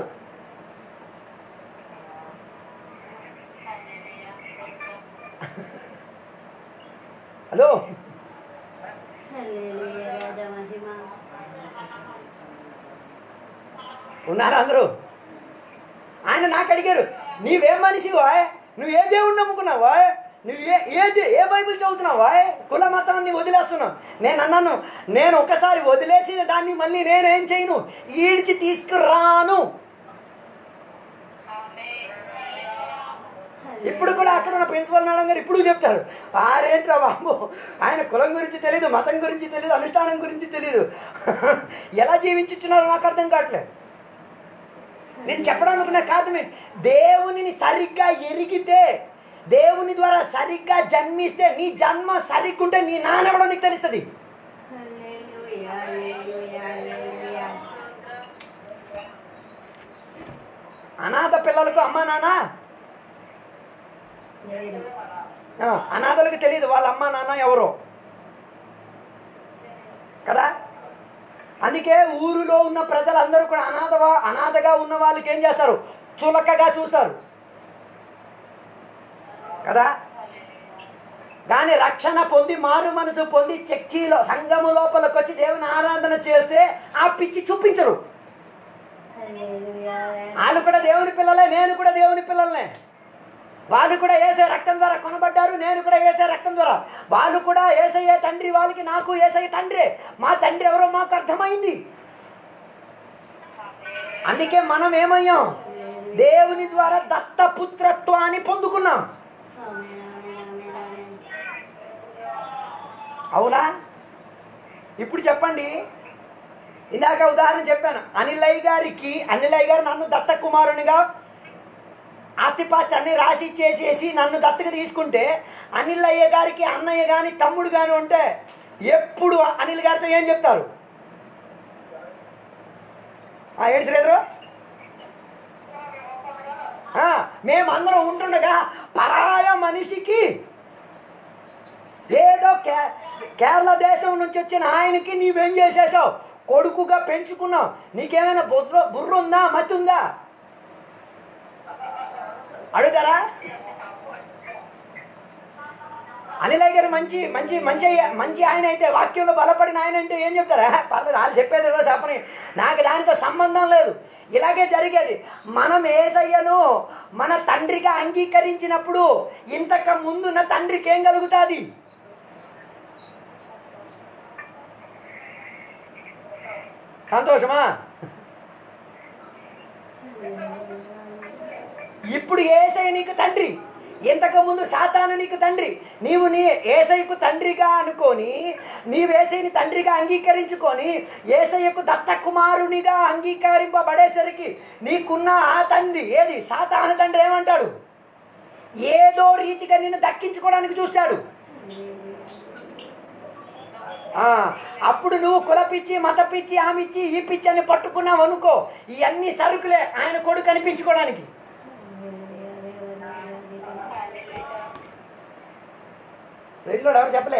హలో హల్లెలూయా రాధా మహిమ ఉన్నారా అందరూ ఆయన నాకు అడిగారు నీవేం మనిషివా నువ్వు ఏ దేవుడిని నమ్ముకున్నావా నువ్వు ఏ ఏ దే- ఏ బైబిల్ చదువుతున్నావా కుల మతాన్ని వదిలేస్తున్నావు నేను అన్నాను నేను ఒకసారి వదిలేసిన దాన్ని మళ్ళీ నేనేం చేయను ఈడ్చి తీసుకురాను ఇప్పుడు కూడా అక్కడ ఉన్న ప్రిన్సిపల్ మేడం గారు ఇప్పుడు చెప్తారు ఆరేంట్రా బాబు ఆయన కులం గురించి తెలియదు మతం గురించి తెలియదు అనుష్ఠానం గురించి తెలియదు ఎలా జీవించుచున్నారో నాకు అర్థం కావట్లేదు నేను చెప్పడం అనుకున్న కాదు మీరు దేవునిని సరిగ్గా ఎరిగితే దేవుని ద్వారా సరిగ్గా జన్మిస్తే నీ జన్మ సరిగ్గుంటే నీ నానవడం నీకు తెలుస్తుంది హల్లెలూయా హల్లెలూయా హల్లెలూయా అనాథ పిల్లలకు అమ్మ నాన్న లేదు ఆ, అనాథలకు తెలియదు వాళ్ళ అమ్మ నాన్న ఎవరో కదా అందుకే ఊరిలో ఉన్న ప్రజలందరూ కూడా అనాథవా అనాథగా ఉన్న వాళ్ళకి ఏం చేస్తారు చులకగా చూస్తారు కదా కానీ రక్షణ పొంది మారు మనసు పొంది చర్చిలో సంఘము లోపలికి వచ్చి దేవుని ఆరాధన చేస్తే ఆ పిచ్చి చూపించరు హల్లెలూయా. వాళ్ళు కూడా దేవుని పిల్లలే నేను కూడా దేవుని పిల్లలనే వాళ్ళు కూడా ఏసే రక్తం ద్వారా కొనబడ్డారు నేను కూడా ఏసే రక్తం ద్వారా వాళ్ళు కూడా ఏసయ్యే తండ్రి వాళ్ళకి నాకు ఏసయ్య తండ్రి మా తండ్రి ఎవరో మాకు అర్థమైంది అందుకే మనం ఏమయ్యాం దేవుని ద్వారా దత్తపుత్రత్వాన్ని పొందుకున్నాం ఆమేన్, ఆమేన్, ఆమేన్, ఆమేన్. అవునా ఇప్పుడు చెప్పండి ఇందాక ఉదాహరణ చెప్పాను అనిలయ్య గారికి అనిలయ్య గారు నన్ను దత్త కుమారునిగా ఆస్తిపాస్తి అన్ని రాసి ఇచ్చేసేసి నన్ను దత్తగా తీసుకుంటే అనిలయ్య గారికి అన్నయ్య కానీ తమ్ముడు కానీ ఉంటే ఎప్పుడు అనిల్ గారితో ఏం చెప్తారు ఆ, ఏడు శ్రీధరు ఆ, మేమందరం ఉంటుండగా పరాయ మనిషికి ఏదో కే కేరళ దేశం నుంచి వచ్చిన ఆయనకి నీవేం చేసేసావు కొడుకుగా పెంచుకున్నావు నీకేమైనా బుర్ర బుర్ర ఉందా మతి ఉందా అడుగుతారా అనిలయ్య గారు మంచి మంచి మంచి అయ్య- మంచి ఆయన అయితే వాక్యంలో బలపడిన ఆయన అంటే ఏం చెప్తారా పర్లేదు వాళ్ళు చెప్పేది ఏదో చెప్పని నాకు దానితో సంబంధం లేదు ఇలాగే జరిగేది మనం ఏసయ్యను మన తండ్రిగా అంగీకరించినప్పుడు ఇంతకు ముందున్న తండ్రికి ఏం కలుగుతుంది సంతోషమా ఇప్పుడు ఏసై నీకు తండ్రి ఇంతకు ముందు సాతాను నీకు తండ్రి నీవు నీ ఏసైకు తండ్రిగా అనుకొని నీవు ఏసైని తండ్రిగా అంగీకరించుకొని ఏసయ్యకు దత్త కుమారునిగా అంగీకరింపబడేసరికి నీకున్న ఆ తండ్రి ఏది సాతాను తండ్రి ఏమంటాడు ఏదో రీతిగా నిన్ను దక్కించుకోవడానికి చూస్తాడు ఆ, అప్పుడు నువ్వు కులపిచ్చి మతపిచ్చి ఆమిచ్చి ఈ పిచ్చి అని పట్టుకున్నావు అనుకో ఇవన్నీ సరుకులే ఆయన కొడుకు అనిపించుకోవడానికి ప్రజలు ఎవరు చెప్పలే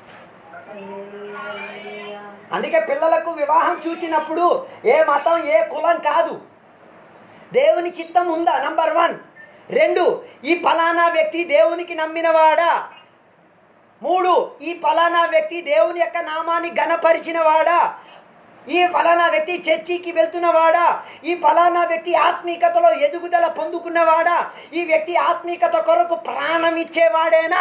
అందుకే పిల్లలకు వివాహం చూచినప్పుడు ఏ మతం ఏ కులం కాదు దేవుని చిత్తం ఉందా నంబర్ వన్ రెండు ఈ ఫలానా వ్యక్తి దేవునికి నమ్మినవాడా మూడు ఈ ఫలానా వ్యక్తి దేవుని యొక్క నామాన్ని గణపరిచినవాడా ఈ ఫలానా వ్యక్తి చర్చికి వెళ్తున్నవాడా ఈ ఫలానా వ్యక్తి ఆత్మీకతలో ఎదుగుదల పొందుకున్నవాడా ఈ వ్యక్తి ఆత్మీకత కొరకు ప్రాణం ఇచ్చేవాడేనా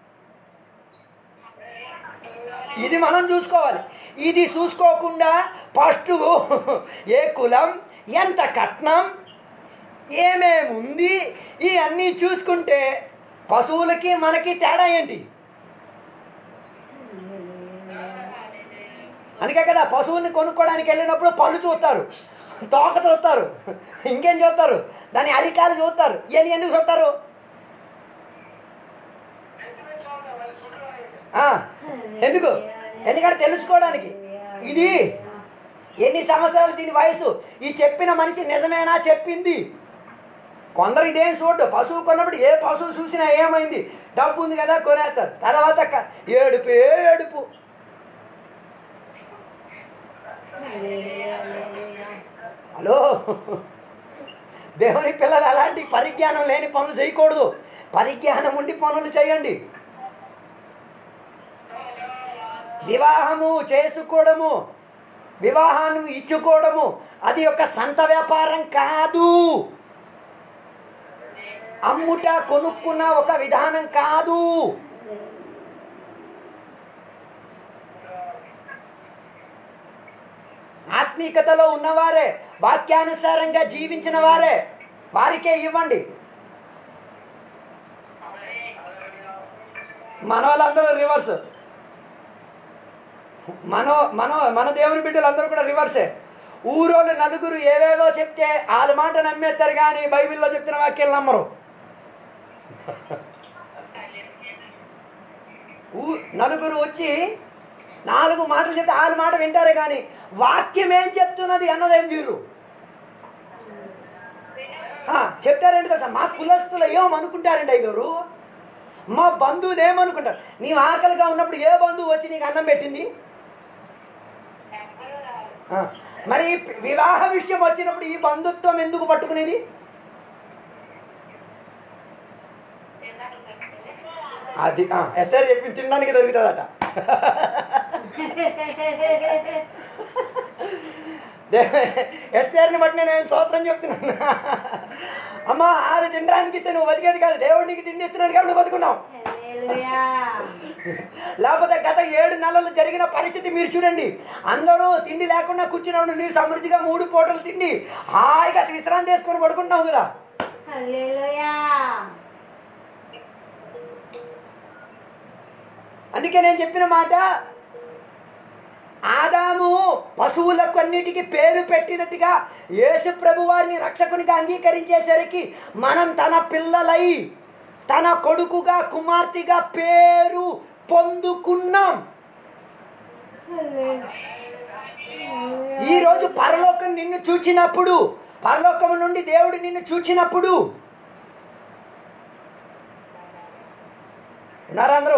ఇది మనం చూసుకోవాలి ఇది చూసుకోకుండా ఫస్ట్ ఏ కులం ఎంత కట్నం ఏమేమి ఉంది ఇవన్నీ చూసుకుంటే పశువులకి మనకి తేడా ఏంటి అందుకే కదా పశువుని కొనుక్కోవడానికి వెళ్ళినప్పుడు పళ్ళు చూస్తారు తోక చూస్తారు ఇంకేం చూస్తారు దాని అరికాలు చూస్తారు ఇవన్నీ ఎందుకు చూస్తారు ఆ, ఎందుకు ఎందుకంటే తెలుసుకోవడానికి ఇది ఎన్ని సంవత్సరాలు దీని వయసు ఈ చెప్పిన మనిషి నిజమేనా చెప్పింది కొందరు ఇదేం చూడ్డు పశువు కొన్నప్పుడు ఏ పశువు చూసినా ఏమైంది డబ్బు ఉంది కదా కొనేస్తారు తర్వాత క- ఏడుపు ఏడుపు హలో దేవుని పిల్లలు అలాంటి పరిజ్ఞానం లేని పనులు చేయకూడదు పరిజ్ఞానం ఉండి పనులు చేయండి వివాహము చేసుకోవడము వివాహాన్ని ఇచ్చుకోవడము అది ఒక సంత వ్యాపారం కాదు అమ్ముట కొనుక్కున్న ఒక విధానం కాదు ఆత్మీకతలో ఉన్నవారే వాక్యానుసారంగా జీవించిన వారే వారికే ఇవ్వండి మన వాళ్ళందరూ రివర్స్ మన మన మన దేవుని బిడ్డలు అందరూ కూడా రివర్సే ఊరోళ్ళు నలుగురు ఏవేవో చెప్తే వాళ్ళ మాట నమ్మేస్తారు కానీ బైబిల్లో చెప్తున్న వాక్యాలు నమ్మరు ఊ నలుగురు వచ్చి నాలుగు మాటలు చెప్తే వాళ్ళ మాట వింటారే కానీ వాక్యం ఏం చెప్తున్నది అన్నదేం వీరు ఆ, చెప్తారండి తెలుసా మా కులస్తులు ఏమనుకుంటారండి అయ్యారు మా బంధువులు ఏమనుకుంటారు నీవు ఆకలిగా ఉన్నప్పుడు ఏ బంధువు వచ్చి నీకు అన్నం పెట్టింది ఆ, మరి వివాహ విషయం వచ్చినప్పుడు ఈ బంధుత్వం ఎందుకు పట్టుకునేది అది ఆ, ఎస్ఆర్ చెప్పి తినడానికి దొరుకుతుందట ఎస్ఆర్ని బట్టి నేను స్తోత్రం చెప్తున్నాను అమ్మా అది తినడానికి ఇస్తే నువ్వు బతికేది కాదు దేవుడు నీకు తిండి ఇస్తున్నాడు కాబట్టి నువ్వు బతుకున్నావు హల్లెలూయా. లేకపోతే గత ఏడు నెలలు జరిగిన పరిస్థితి మీరు చూడండి అందరూ తిండి లేకుండా కూర్చున్నాడు నీవు సమృద్ధిగా మూడు పూటలు తిండి హాయిగా విశ్రాంతి తీసుకొని పడుకుంటున్నావు కదా హల్లెలూయా. అందుకే నేను చెప్పిన మాట ఆదాము పశువులకు అన్నిటికీ పేరు పెట్టినట్టుగా యేసు ప్రభు వారిని రక్షకునిగా అంగీకరించేసరికి మనం తన పిల్లలై తన కొడుకుగా కుమార్తెగా పేరు పొందుకున్నాం ఈరోజు పరలోకం నిన్ను చూచినప్పుడు పరలోకం నుండి దేవుడు నిన్ను చూచినప్పుడు ఉన్నారా అందరూ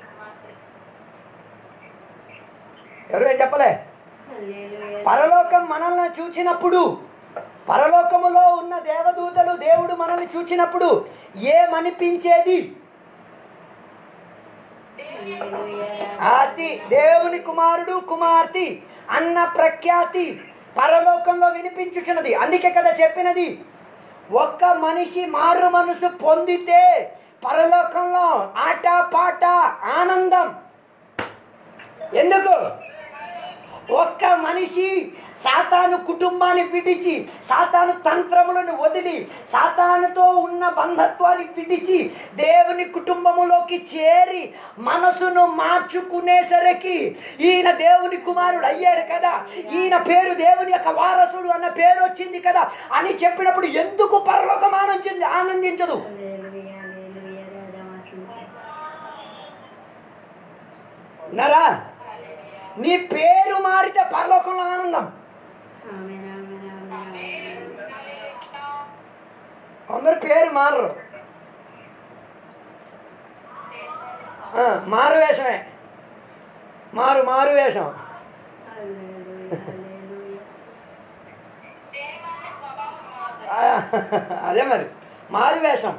ఎవరు ఏం చెప్పలే హల్లెలూయా. పరలోకం మనల్ని చూచినప్పుడు పరలోకములో ఉన్న దేవదూతలు దేవుడు మనల్ని చూచినప్పుడు ఏమనిపించేది హల్లెలూయా. అది దేవుని కుమారుడు కుమార్తె అన్న ప్రఖ్యాతి పరలోకంలో వినిపించుచున్నది అందుకే కదా చెప్పినది ఒక్క మనిషి మారు మనసు పొందితే పరలోకంలో ఆట పాట ఆనందం ఎందుకు ఒక్క మనిషి సాతాను కుటుంబాన్ని విడిచి సాతాను తంత్రములను వదిలి సాతానుతో ఉన్న బంధత్వాన్ని విడిచి దేవుని కుటుంబములోకి చేరి మనసును మార్చుకునేసరికి ఈయన దేవుని కుమారుడు అయ్యాడు కదా ఈయన పేరు దేవుని యొక్క వారసుడు అన్న పేరు వచ్చింది కదా అని చెప్పినప్పుడు ఎందుకు పరలోకం ఆనందించింది ఆనందించదు హల్లెలూయా. హల్లెలూయా. రాజమాత. నరా నీ పేరు మారితే పరలోకంలో ఆనందం ఆమేన్, ఆమేన్, ఆమేన్, ఆమేన్. కొందరు పేరు మారరు ఆ, మారు వేషమే మారు మారు వేషం హల్లెలూయా. హల్లెలూయా. ఆ, అదే మరి మారు వేషం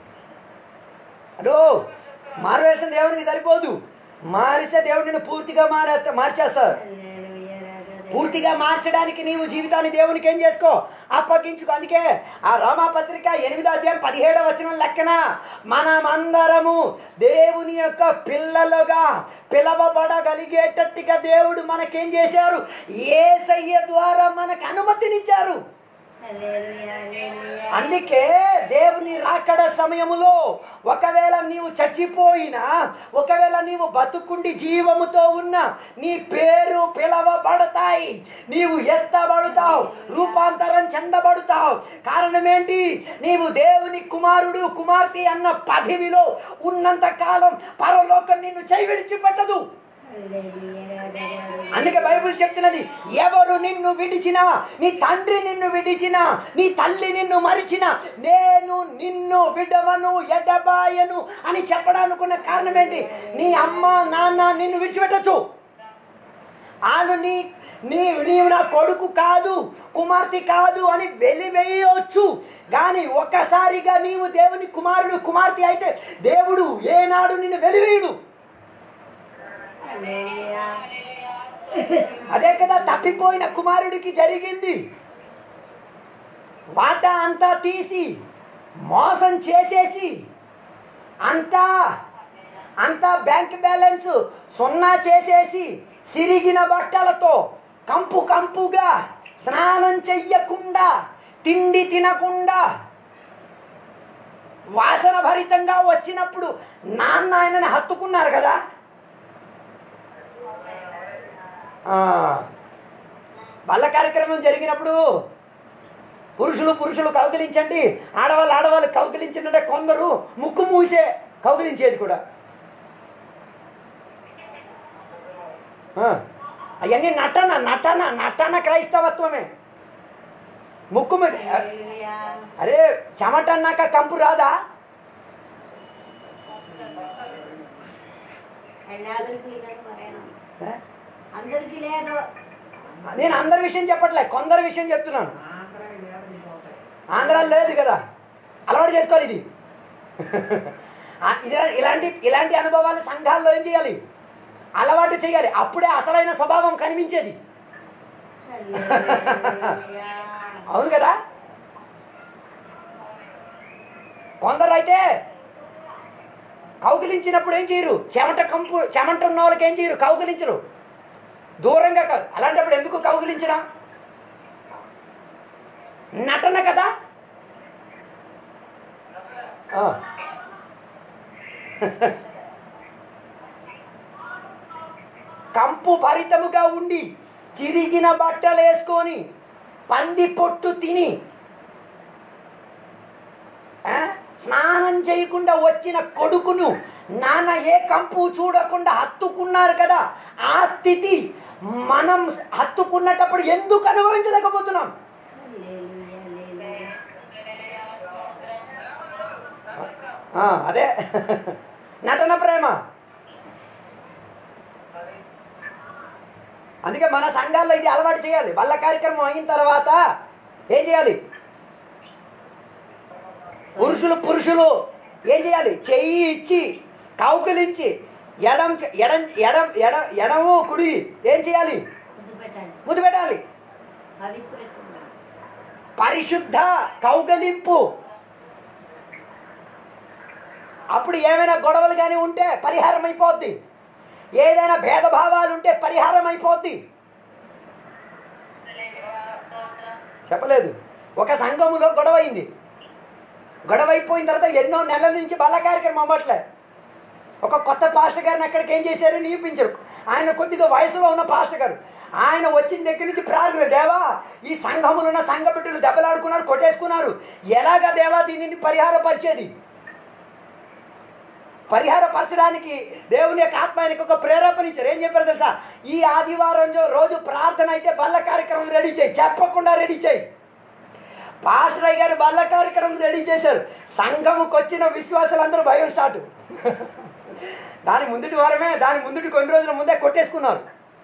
అదో మారు వేషం దేవునికి సరిపోదు మారిస్తే దేవుడు నిన్ను పూర్తిగా మారే మార్చేస్తారు హల్లెలూయా. రాజా. పూర్తిగా మార్చడానికి నీవు జీవితాన్ని దేవునికి ఏం చేసుకో అప్పగించుకో అందుకే ఆ రోమాపత్రిక ఎనిమిదో అధ్యాయం పదిహేడవ వచనం లెక్కన మనమందరము దేవుని యొక్క పిల్లలుగా పిలవబడగలిగేటట్టుగా దేవుడు మనకేం చేశారు ఏసయ్య ద్వారా మనకు అనుమతినిచ్చారు హల్లెలూయా. హల్లెలూయా. అందుకే దేవుని రాకడ సమయములో ఒకవేళ నీవు చచ్చిపోయినా ఒకవేళ నీవు బతుకుండి జీవముతో ఉన్న నీ పేరు పిలవబడతాయి నీవు ఎత్తబడుతావు రూపాంతరం చెందబడుతావు కారణం ఏంటి నీవు దేవుని కుమారుడు కుమార్తె అన్న పదవిలో ఉన్నంత కాలం పరలోకం నిన్ను చై విడిచిపెట్టదు హల్లెలూయా. రాజా. రాజా. అందుకే బైబిల్ చెప్తున్నది ఎవరు నిన్ను విడిచినా నీ తండ్రి నిన్ను విడిచినా నీ తల్లి నిన్ను మరిచినా నేను నిన్ను విడవను ఎడబాయను అని చెప్పడానుకున్న కారణం ఏంటి నీ అమ్మ నాన్న నిన్ను విడిచిపెట్టచ్చు వాళ్ళు నీ నీ నీవు నా కొడుకు కాదు కుమార్తె కాదు అని వెలివేయవచ్చు కానీ ఒక్కసారిగా నీవు దేవుని కుమారుడు కుమార్తె అయితే దేవుడు ఏనాడు నిన్ను వెలివేయుడు హల్లెలూయా. అదే కదా తప్పిపోయిన కుమారుడికి జరిగింది వాటా అంతా తీసి మోసం చేసేసి అంతా అంతా బ్యాంక్ బ్యాలెన్స్ సున్నా చేసేసి సిరిగిన బట్టలతో కంపు కంపుగా స్నానం చెయ్యకుండా తిండి తినకుండా వాసన భరితంగా వచ్చినప్పుడు నాన్న ఆయనని హత్తుకున్నారు కదా ఆ, బల్ల కార్యక్రమం జరిగినప్పుడు పురుషులు పురుషులు కౌగిలించండి ఆడవాళ్ళు ఆడవాళ్ళు కౌగిలించినట్టే కొందరు ముక్కు మూసే కౌగిలించేది కూడా అవన్నీ నటన నటన నటన క్రైస్తవత్వమే ముక్కు మీద హల్లెలూయా. అరే చెమట అన్నాక కంపు రాదా എല്ലാവർക്കും ഇല്ലെന്ന് പറയണം ఆ? అందరికీ లేదు నేను అందరి విషయం చెప్పట్లే కొందరి విషయం చెప్తున్నాను ఆంధ్ర లేదని పోతాయి ఆంధ్రాలో లేదు కదా అలవాటు చేసుకోవాలి ఇది ఆ, ఇది- ఇలాంటి ఇలాంటి అనుభవాలు సంఘాల్లో ఏం చేయాలి అలవాటు చేయాలి అప్పుడే అసలైన స్వభావం కనిపించేది హల్లెలూయా. అవును కదా కొందరు అయితే కౌగిలించినప్పుడు ఏం చేయరు చెమట కంపు చెమట ఉన్న వాళ్ళకి ఏం చేయరు కౌగిలించరు దూరంగా కాదు అలాంటప్పుడు ఎందుకు కౌగిలించడం నటన కదా ఆ. కంపు భరితముగా ఉండి చిరిగిన బట్టలు వేసుకొని పంది పొట్టు తిని ఆ? స్నానం చేయకుండా వచ్చిన కొడుకును నాన్న ఏ కంపు చూడకుండా హత్తుకున్నారు కదా ఆ స్థితి మనం హత్తుకున్నటప్పుడు ఎందుకు అనుభవించలేకపోతున్నాం హల్లెలూయా, హల్లెలూయా. ఆ, అదే నటన ప్రేమ అందుకే మన సంఘాల్లో ఇది అలవాటు చేయాలి వాళ్ళ కార్యక్రమం అయిన తర్వాత ఏం చేయాలి పురుషులు పురుషులు ఏం చేయాలి చెయ్యి ఇచ్చి కౌకులించి ఎడం ఎడం ఎడం ఎడ ఎడము కుడి ఏం చేయాలి ముద్దు పెట్టాలి ముద్దు పెట్టాలి పవిత్రంగా పరిశుద్ధ కౌగలింపు అప్పుడు ఏమైనా గొడవలు కానీ ఉంటే పరిహారం అయిపోద్ది ఏదైనా భేదభావాలు ఉంటే పరిహారం అయిపోద్ది చెప్పలేదు ఒక సంఘములో గొడవ అయింది గొడవ అయిపోయిన తర్వాత ఎన్నో నెలల నుంచి బల కార్యక్రమం అవ్వట్లే ఒక కొత్త పాస్టర్ గారిని అక్కడికి ఏం చేశారు నియమించారు ఆయన కొద్దిగా వయసులో ఉన్న పాస్టర్ గారు ఆయన వచ్చిన దగ్గర నుంచి ప్రార్థన దేవా ఈ సంఘములో ఉన్న సంఘ బిడ్డలు దెబ్బలాడుకున్నారు కొట్టేసుకున్నారు ఎలాగా దేవా దీనిని పరిహారపరిచేది పరిహారపరచడానికి దేవుని యొక్క ఆత్మ ఆయనకు ఒక ప్రేరేపణ ఇచ్చారు ఏం చెప్పారు తెలుసా ఈ ఆదివారం జో- రోజు ప్రార్థన అయితే బల్ల కార్యక్రమం రెడీ చేయి చెప్పకుండా రెడీ చేయి పాస్టరయ్య గారు బల్ల కార్యక్రమం రెడీ చేశారు సంఘముకు వచ్చిన విశ్వాసాలందరూ భయం స్టార్ట్ దాని ముందుటి వారమే దాని ముందుటి కొన్ని రోజుల ముందే కొట్టేసుకున్నారు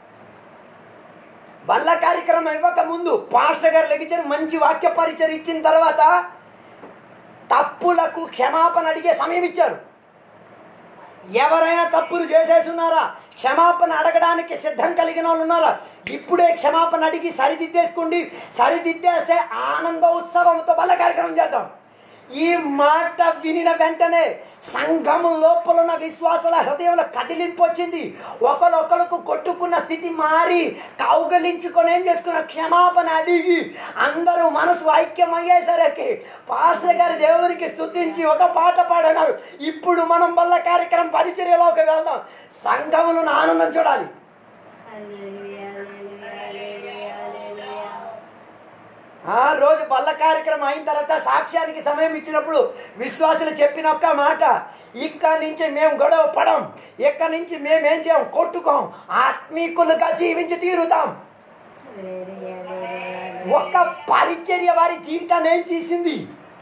బల్ల కార్యక్రమం ఇవ్వక ముందు పాస్టర్ గారు లెగించారు మంచి వాక్య పరిచయం ఇచ్చిన తర్వాత తప్పులకు క్షమాపణ అడిగే సమయం ఇచ్చారు ఎవరైనా తప్పులు చేసేసున్నారా క్షమాపణ అడగడానికి సిద్ధం కలిగిన వాళ్ళు ఉన్నారా ఇప్పుడే క్షమాపణ అడిగి సరిదిద్దేసుకోండి సరిదిద్దేస్తే ఆనంద ఉత్సవంతో బల కార్యక్రమం చేద్దాం ఈ మాట వినిన వెంటనే సంఘము లోపల ఉన్న విశ్వాసాల హృదయంలో కదిలింపు వచ్చింది ఒకరొకరికి కొట్టుకున్న స్థితి మారి కౌగలించుకొని ఏం చేసుకున్న క్షమాపణ అడిగి అందరూ మనసు ఐక్యం అయ్యేసరికి పాస్టర్ గారి దేవునికి స్తుతించి ఒక పాట పాడన్నారు ఇప్పుడు మనం వల్ల కార్యక్రమం పరిచర్యలోకి వెళ్దాం సంఘములను ఆనందం చూడాలి హల్లెలూయా, హల్లెలూయా, హల్లెలూయా, హల్లెలూయా. ఆ రోజు బల్ల కార్యక్రమం అయిన తర్వాత సాక్ష్యానికి సమయం ఇచ్చినప్పుడు విశ్వాసులు చెప్పిన ఒక్క మాట ఇక్కడి నుంచి మేము గొడవ పడం ఇక్కడి నుంచి మేమేం చేయం కొట్టుకోం ఆత్మీకులుగా జీవించి తీరుతాం హల్లెలూయా, హల్లెలూయా, ఒక్క పరిచర్య వారి జీవితాన్ని ఏం చేసింది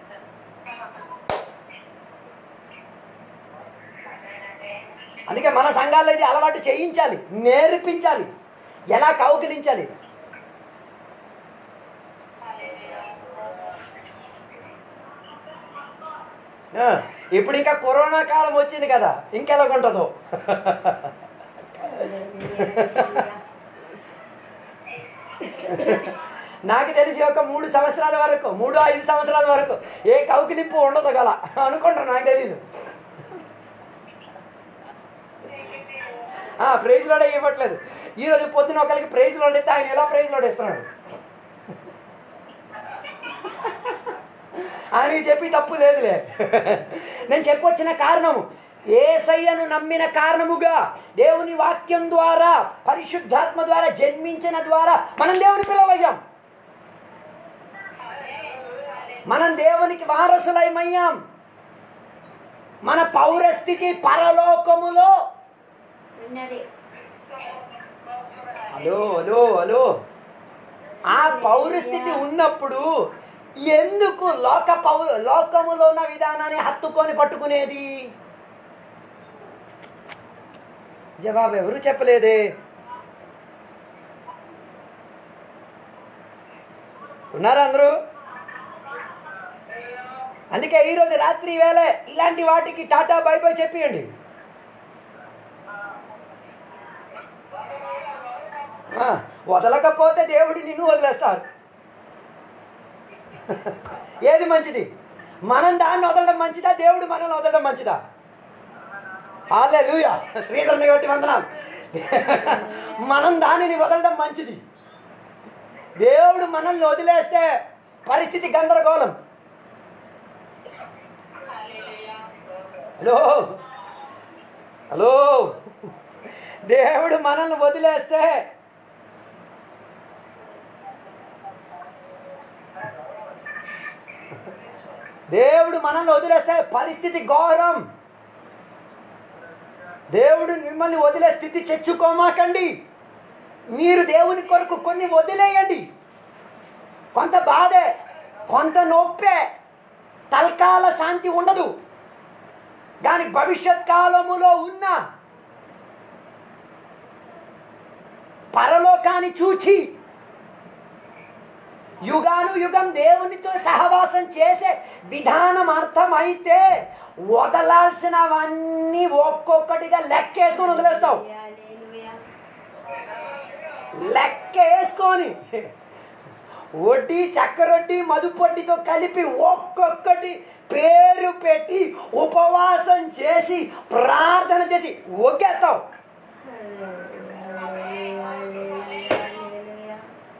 అందుకే మన సంఘాల్లో ఇది అలవాటు చేయించాలి నేర్పించాలి ఎలా కౌగిలించాలి ఆ, ఇప్పుడు ఇంకా కరోనా కాలం వచ్చింది కదా ఇంకెలాగుంటుందో హల్లెలూయా. నాకు తెలిసి ఒక మూడు సంవత్సరాల వరకు మూడు ఐదు సంవత్సరాల వరకు ఏ కౌకిలింపు ఉండదు గల అనుకుంటా నాకు తెలీదు ప్రైజ్ లోడే ఇవ్వట్లేదు ఈరోజు పొద్దున ఒకరికి ప్రైజ్ లోడ్ ఇస్తే ఆయన ఎలా ప్రైజ్ లోడ్ ఇస్తున్నాడు ఆయనకి చెప్పి తప్పు లేదులే నేను చెప్పొచ్చిన కారణము ఏసయ్యను నమ్మిన కారణముగా దేవుని వాక్యం ద్వారా పరిశుద్ధాత్మ ద్వారా జన్మించిన ద్వారా మనం దేవుని పిల్లవయ్యాం మనం దేవునికి వారసులమయ్యాం మన పౌరస్థితి పరలోకములో ఉన్నది హలో హలో హలో ఆ పౌరస్థితి ఉన్నప్పుడు ఎందుకు లోక పౌ లోకములో ఉన్న విధానాన్ని హత్తుకొని పట్టుకునేది జవాబు ఎవరు చెప్పలేదే ఉన్నారా అందరూ అందుకే ఈరోజు రాత్రి వేళ ఇలాంటి వాటికి టాటా బై బై చెప్పియండి ఆ, వదలకపోతే దేవుడు నిన్ను వదిలేస్తారు ఏది మంచిది మనం దాన్ని వదలడం మంచిదా దేవుడు మనల్ని వదలడం మంచిదా హాలే లూయా శ్రీధరుని కొట్టి వందనాలు మనం దానిని వదలడం మంచిది దేవుడు మనల్ని వదిలేస్తే పరిస్థితి గందరగోళం హలో హలో దేవుడు మనల్ని వదిలేస్తే దేవుడు మనల్ని వదిలేస్తే పరిస్థితి ఘోరం దేవుడు మిమ్మల్ని వదిలే స్థితి తెచ్చుకోమాకండి మీరు దేవుని కొరకు కొన్ని వదిలేయండి కొంత బాధే కొంత నొప్పే తల్కాల శాంతి ఉండదు కానీ భవిష్యత్ కాలములో ఉన్న పరలోకాన్ని చూచి యుగాను యుగం దేవునితో సహవాసం చేసే విధానం అర్థమైతే వదలాల్సినవన్నీ ఒక్కొక్కటిగా లెక్కేసుకొని వదిలేస్తావు హల్లెలూయా. లెక్కేసుకొని వడ్డీ చక్కరొడ్డి మదుపొడ్డితో కలిపి ఒక్కొక్కటి పేరు పెట్టి ఉపవాసం చేసి ప్రార్థన చేసి ఒగ్గేస్తావు హల్లెలూయా, హల్లెలూయా, హల్లెలూయా.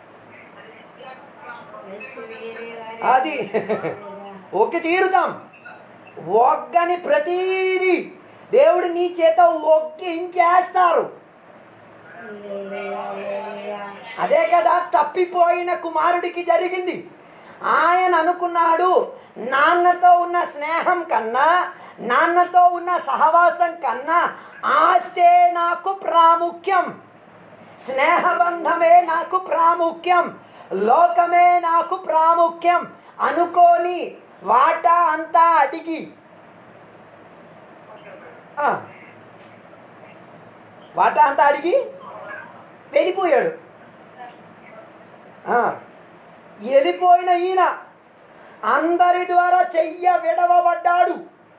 యేసువే దేవాలయ. అది ఒగ్గి తీరుతాం ఒగ్గని ప్రతీది దేవుడు నీ చేత ఒగ్గించేస్తారు హల్లెలూయా, హల్లెలూయా. అదే కదా తప్పిపోయిన కుమారుడికి జరిగింది ఆయన అనుకున్నాడు నాన్నతో ఉన్న స్నేహం కన్నా నాన్నతో ఉన్న సహవాసం కన్నా ఆస్తే నాకు ప్రాముఖ్యం స్నేహబంధమే నాకు ప్రాముఖ్యం లోకమే నాకు ప్రాముఖ్యం అనుకోని వాటా అంతా అడిగి ఆ, వాటా అంతా అడిగి వెళ్ళిపోయాడు ఆ, వెళ్ళిపోయిన ఈయన అందరి ద్వారా చెయ్య విడవబడ్డాడు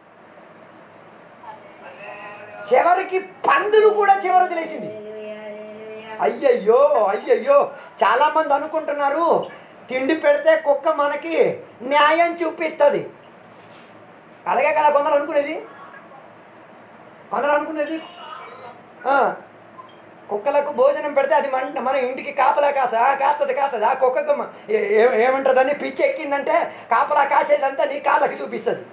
చివరికి పందులు కూడా చివరి తెలిసింది హల్లెలూయా, హల్లెలూయా. అయ్యయ్యో అయ్యయ్యో చాలామంది అనుకుంటున్నారు తిండి పెడితే కుక్క మనకి న్యాయం చూపిస్తుంది అలాగే కదా కొందరు అనుకునేది కొందరు అనుకునేది ఆ, కుక్కలకు భోజనం పెడితే అది మన మన ఇంటికి కాపలా కాసా కాస్తుంది కాస్తుంది ఆ కుక్కకు మ- ఏ- ఏ- ఏమంటుందని పిచ్చి ఎక్కిందంటే కాపలా కాసేదంతా నీ కాళ్ళకి చూపిస్తుంది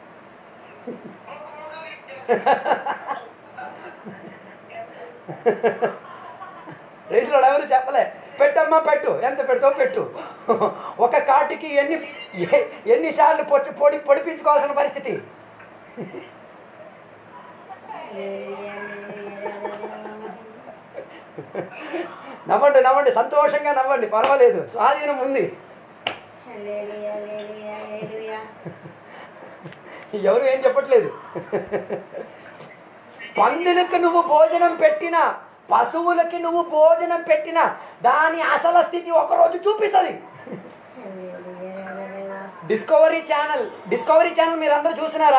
రేసులో ఎవరు చెప్పలే పెట్టమ్మా పెట్టు ఎంత పెడతావు పెట్టు ఒక కాటుకి ఎన్ని ఎ- ఎన్నిసార్లు పొడి పొడి పొడిపించుకోవాల్సిన పరిస్థితి హల్లెలూయా, హల్లెలూయా, హల్లెలూయా. నవ్వండి నవ్వండి సంతోషంగా నవ్వండి పర్వాలేదు స్వాధీనం ఉంది హల్లెలూయా, హల్లెలూయా, హల్లెలూయా. ఎవరు ఏం చెప్పట్లేదు పందులకు నువ్వు భోజనం పెట్టినా పశువులకి నువ్వు భోజనం పెట్టినా దాని అసలు స్థితి ఒకరోజు చూపిస్తుంది hallelujah, hallelujah. Discovery channel discovery channel మీరు అందరూ చూసినారా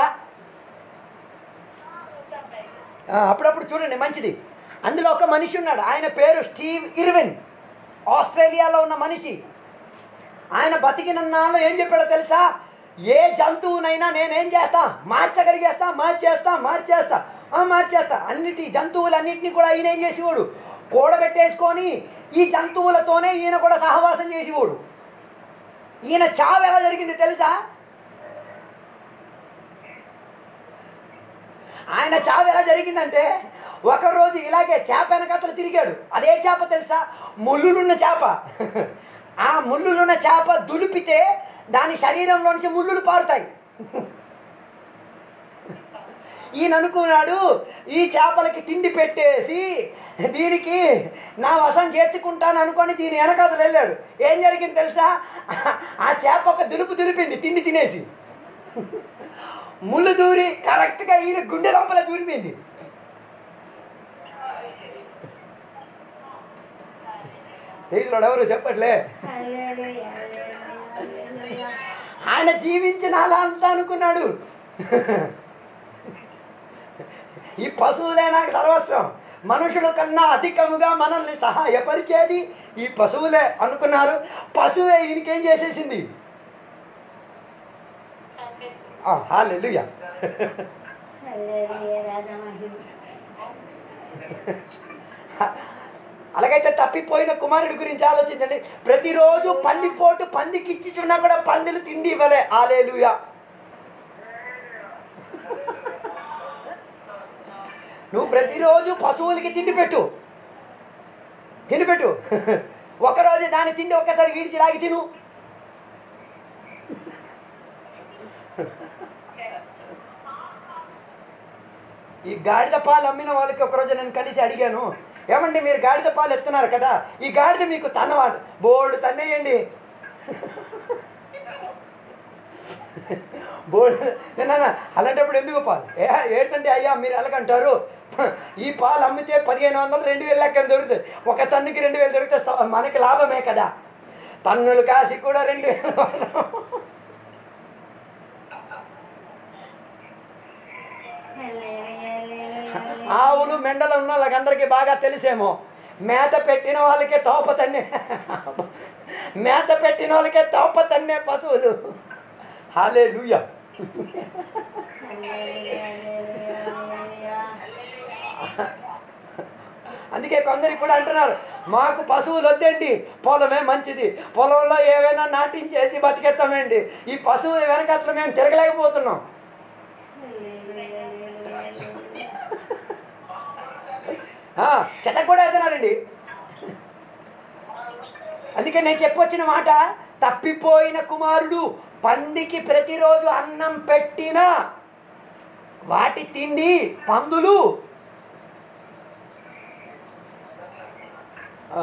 ఆ, అప్పుడప్పుడు చూడండి మంచిది అందులో ఒక మనిషి ఉన్నాడు ఆయన పేరు స్టీవ్ ఇర్విన్ ఆస్ట్రేలియాలో ఉన్న మనిషి ఆయన బతికినన్నాళ్ళు ఏం చెప్పాడో తెలుసా ఏ జంతువునైనా నేనేం చేస్తా మార్చగలిగేస్తా మార్చేస్తా మార్చేస్తా ఆ, మార్చేస్తా అన్నిటి జంతువులన్నిటిని కూడా ఈయన ఏం చేసేవాడు కూడబెట్టేసుకొని ఈ జంతువులతోనే ఈయన కూడా సహవాసం చేసేవాడు ఈయన చావు ఎలా జరిగింది తెలుసా ఆయన చావు ఎలా జరిగిందంటే ఒకరోజు ఇలాగే చేప వెనకతలు తిరిగాడు అదే చేప తెలుసా ముళ్ళులున్న చేప ఆ ముళ్ళులున్న చేప దులిపితే దాని శరీరంలో నుంచి ముళ్ళులు పారుతాయి ఈయన అనుకున్నాడు ఈ చేపలకి తిండి పెట్టేసి దీనికి నా వశం చేర్చుకుంటాను అనుకొని దీని వెనకాతలు వెళ్ళాడు ఏం జరిగింది తెలుసా ఆ చేప ఒక దులుపు దులిపింది తిండి తినేసి ముళ్ళు దూరి కరెక్ట్గా ఈయన గుండె లోపల దూరిపోయింది రైతులు ఎవరు చెప్పట్లే హల్లెలూయా, హల్లెలూయా. ఆయన జీవించిన అలా అంతా అనుకున్నాడు ఈ పశువులే నాకు సర్వస్వం మనుషుల కన్నా అధికముగా మనల్ని సహాయపరిచేది ఈ పశువులే అనుకున్నారు పశువే ఈయనకేం చేసేసింది హాలెలుయా హల్లెలూయా రాజా మహిమ అలాగైతే తప్పిపోయిన కుమారుడి గురించి ఆలోచించండి ప్రతిరోజు పందిపోటు పందికి ఇచ్చిచున్నా కూడా పందులు తిండి ఇవ్వలే ఆలేలుయా నువ్వు ప్రతిరోజు పశువులకి తిండి పెట్టు తిండి పెట్టు ఒకరోజు దాని తిండి ఒక్కసారి ఈడ్చి లాగి తిను ఈ గాడిద పాలు అమ్మిన వాళ్ళకి ఒకరోజు నేను కలిసి అడిగాను ఏమండి మీరు గాడిద పాలు ఎత్తున్నారు కదా ఈ గాడిద మీకు తన్నవాడు బోల్డ్ తన్నేయండి బోల్డ్ నేను అలాంటప్పుడు ఎందుకు పాలు ఏ ఏంటంటే అయ్యా మీరు ఎలాగంటారు ఈ పాలు అమ్మితే పదిహేను వందలు రెండు వేలు లెక్కన దొరుకుతాయి ఒక టన్నుకి రెండు వేలు దొరికితే స్త- మనకి లాభమే కదా టన్నులు కాసి కూడా రెండు వేలు హల్లెలూయా హల్లెలూయా ఆవులు మెండలు ఉన్న వాళ్ళకందరికీ బాగా తెలిసేమో మేత పెట్టిన వాళ్ళకే తోప తన్నే మేత పెట్టిన వాళ్ళకే తోప తన్నే పశువులు హాలే లూయ హల్లెలూయా హల్లెలూయా అందుకే కొందరు ఇప్పుడు అంటున్నారు మాకు పశువులు వద్దండి పొలమే మంచిది పొలంలో ఏవైనా నాటించేసి బతికెత్తామండి ఈ పశువుల వెనకట్ల మేము తిరగలేకపోతున్నాం హల్లెలూయా హల్లెలూయా ఆ, చెత్త కూడా వెళ్తున్నారండి అందుకే నేను చెప్పొచ్చిన మాట తప్పిపోయిన కుమారుడు పందికి ప్రతిరోజు అన్నం పెట్టినా వాటి తిండి పందులు ఆ.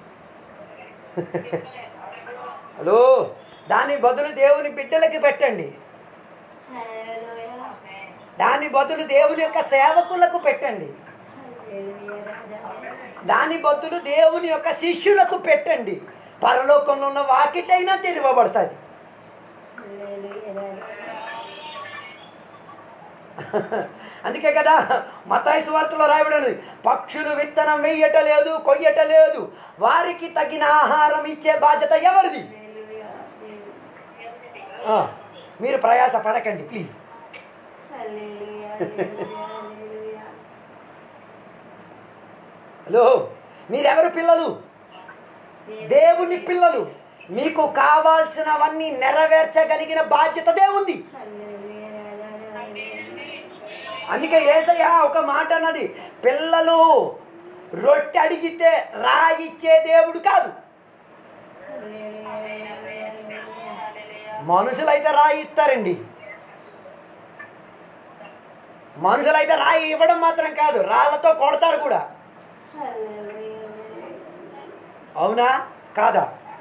హలో దాని బదులు దేవుని బిడ్డలకి పెట్టండి హల్లెలూయా దాని బదులు దేవుని యొక్క సేవకులకు పెట్టండి హల్లెలూయా రాజా దాని బదులు దేవుని యొక్క శిష్యులకు పెట్టండి పరలోకంలో ఉన్న వాకిటైనా తెరవబడుతుంది హల్లెలూయా రాజా అందుకే కదా మతాయి సువార్తలో రాయబడింది పక్షులు విత్తనం వెయ్యటలేదు కొయ్యటలేదు వారికి తగిన ఆహారం ఇచ్చే బాధ్యత ఎవరిది హల్లెలూయా ఆ, మీరు ప్రయాస పడకండి please hallelujah hallelujah hallelujah hello మీరెవరు పిల్లలు దేవుని పిల్లలు మీకు కావాల్సినవన్నీ నెరవేర్చగలిగిన బాధ్యత దేవుంది హల్లెలూయా రాజా హల్లెలూయా అందుకే ఏసయ్య ఒక మాట అన్నది పిల్లలు రొట్టె అడిగితే రాయిచ్చే దేవుడు కాదు హల్లెలూయా హల్లెలూయా మనుషులైతే రాయి ఇస్తారండి మనుషులైతే రాయి ఇవ్వడం మాత్రం కాదు రాళ్ళతో కొడతారు కూడా హల్లెలూయా అవునా కాదా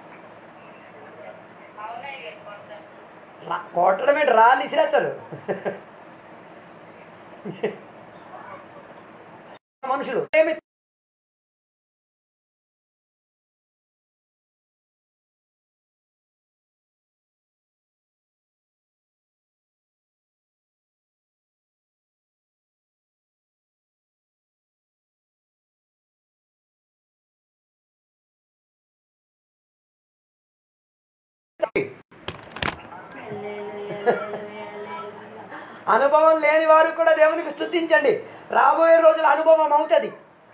రా- కొట్టడమే రాళ్ళు ఇసిరేస్తారు మనుషులు ఏమి హల్లెలూయా హల్లెలూయా హల్లెలూయా అనుభవం లేని వారు కూడా దేవునికి స్తుతించండి రాబోయే రోజుల అనుభవం అవుతుంది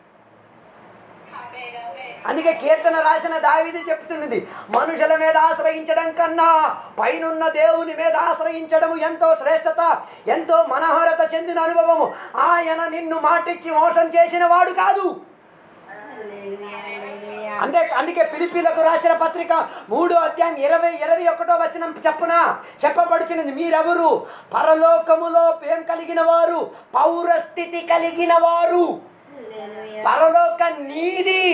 అందుకే కీర్తన రాసిన దావిది చెప్తున్నది మనుషుల మీద ఆశ్రయించడం కన్నా పైనున్న దేవుని మీద ఆశ్రయించడము ఎంతో శ్రేష్టత ఎంతో మనోహరత చెందిన అనుభవము ఆయన నిన్ను మాటిచ్చి మోసం చేసిన వాడు కాదు హల్లెలూయా హల్లెలూయా అంతే అందుకే పిలిపిలకు రాసిన పత్రిక మూడో అధ్యాయం ఇరవై ఇరవై ఒకటో వచనం చెప్పున చెప్పబడుచున్నది మీరెవరు పరలోకములో ఏం కలిగిన వారు పౌరస్థితి కలిగిన వారు హల్లెలూయా పరలోక నీది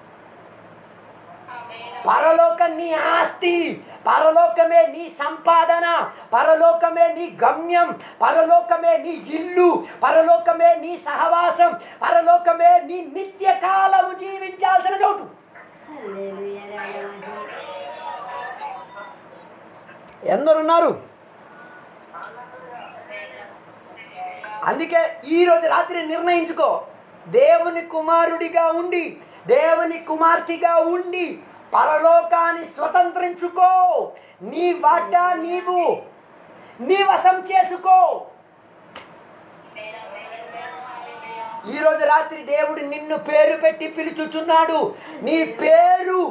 పరలోక నీ ఆస్తి పరలోకమే నీ సంపాదన పరలోకమే నీ గమ్యం పరలోకమే నీ ఇల్లు పరలోకమే నీ సహవాసం పరలోకమే నీ నిత్య కాలము జీవించాల్సిన చోటు హల్లెలూయా రాజా మహిమ ఎందరున్నారు అందుకే ఈరోజు రాత్రి నిర్ణయించుకో దేవుని కుమారుడిగా ఉండి దేవుని కుమార్తెగా ఉండి పరలోకాన్ని స్వతంత్రించుకో నీ వాటా నీవు నీ వశం చేసుకో ఈరోజు రాత్రి దేవుడు నిన్ను పేరు పెట్టి పిలుచుచున్నాడు నీ పేరు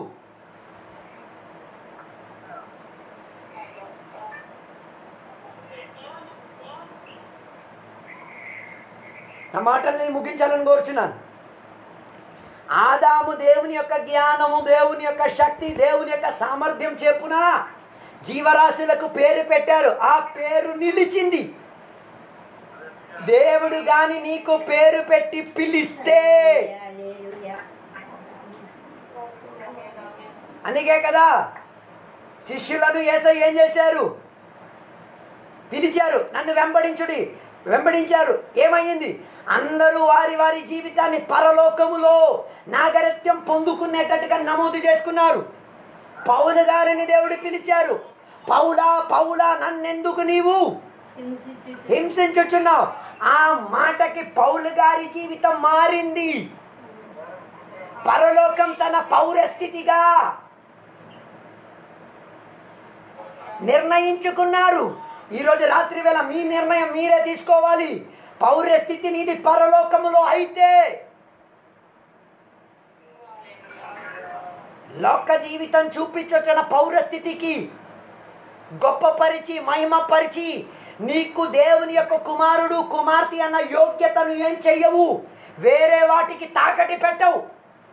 నా మాటలు నేను ముగించాలని కోరుచున్నాను ఆదాము దేవుని యొక్క జ్ఞానము దేవుని యొక్క శక్తి దేవుని యొక్క సామర్థ్యం చెప్పున జీవరాశులకు పేరు పెట్టారు ఆ పేరు నిలిచింది దేవుడు గాని నీకు పేరు పెట్టి పిలిస్తే హల్లెలూయా. అందుకే కదా శిష్యులను ఏసై ఏం చేశారు పిలిచారు నన్ను వెంబడించుడి వెంబడించారు ఏమైంది అందరూ వారి వారి జీవితాన్ని పరలోకములో నాగరిత్యం పొందుకునేటట్టుగా నమోదు చేసుకున్నారు పౌలు గారిని దేవుడు పిలిచారు పౌలా పౌలా నన్నెందుకు నీవు హింసించుచు హింసించుచున్నావు ఆ మాటకి పౌలు గారి జీవితం మారింది పరలోకం తన పౌరస్థితిగా నిర్ణయించుకున్నారు ఈరోజు రాత్రి వేళ మీ నిర్ణయం మీరే తీసుకోవాలి పౌరస్థితి నీది పరలోకములో అయితే లోక జీవితం చూపించొచ్చిన పౌరస్థితికి గొప్పపరిచి మహిమపరిచి నీకు దేవుని యొక్క కుమారుడు కుమార్తె అన్న యోగ్యతను ఏం చెయ్యవు వేరే వాటికి తాకటి పెట్టవు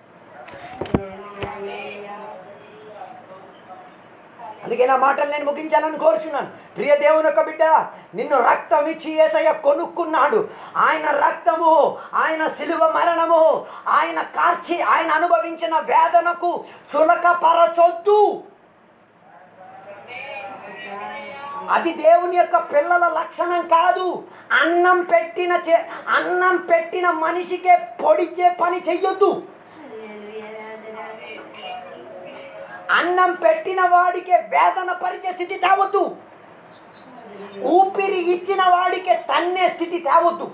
అందుకే నా మాటలు నేను ముగించాలని కోరుచున్నాను ప్రియ దేవుని యొక్క బిడ్డ నిన్ను రక్తం ఇచ్చి ఏసయ్య కొనుక్కున్నాడు ఆయన రక్తము ఆయన సిలువ మరణము ఆయన కార్చి ఆయన అనుభవించిన వేదనకు చులక పరచొద్దు అది దేవుని యొక్క పిల్లల లక్షణం కాదు అన్నం పెట్టిన చే అన్నం పెట్టిన మనిషికే పొడిచే పని చెయ్యొద్దు హల్లెలూయా. రాధ, రాధ. అన్నం పెట్టిన వాడికే వేదన పరిచే స్థితి తేవద్దు ఊపిరి ఇచ్చిన వాడికే తన్నే స్థితి తేవద్దు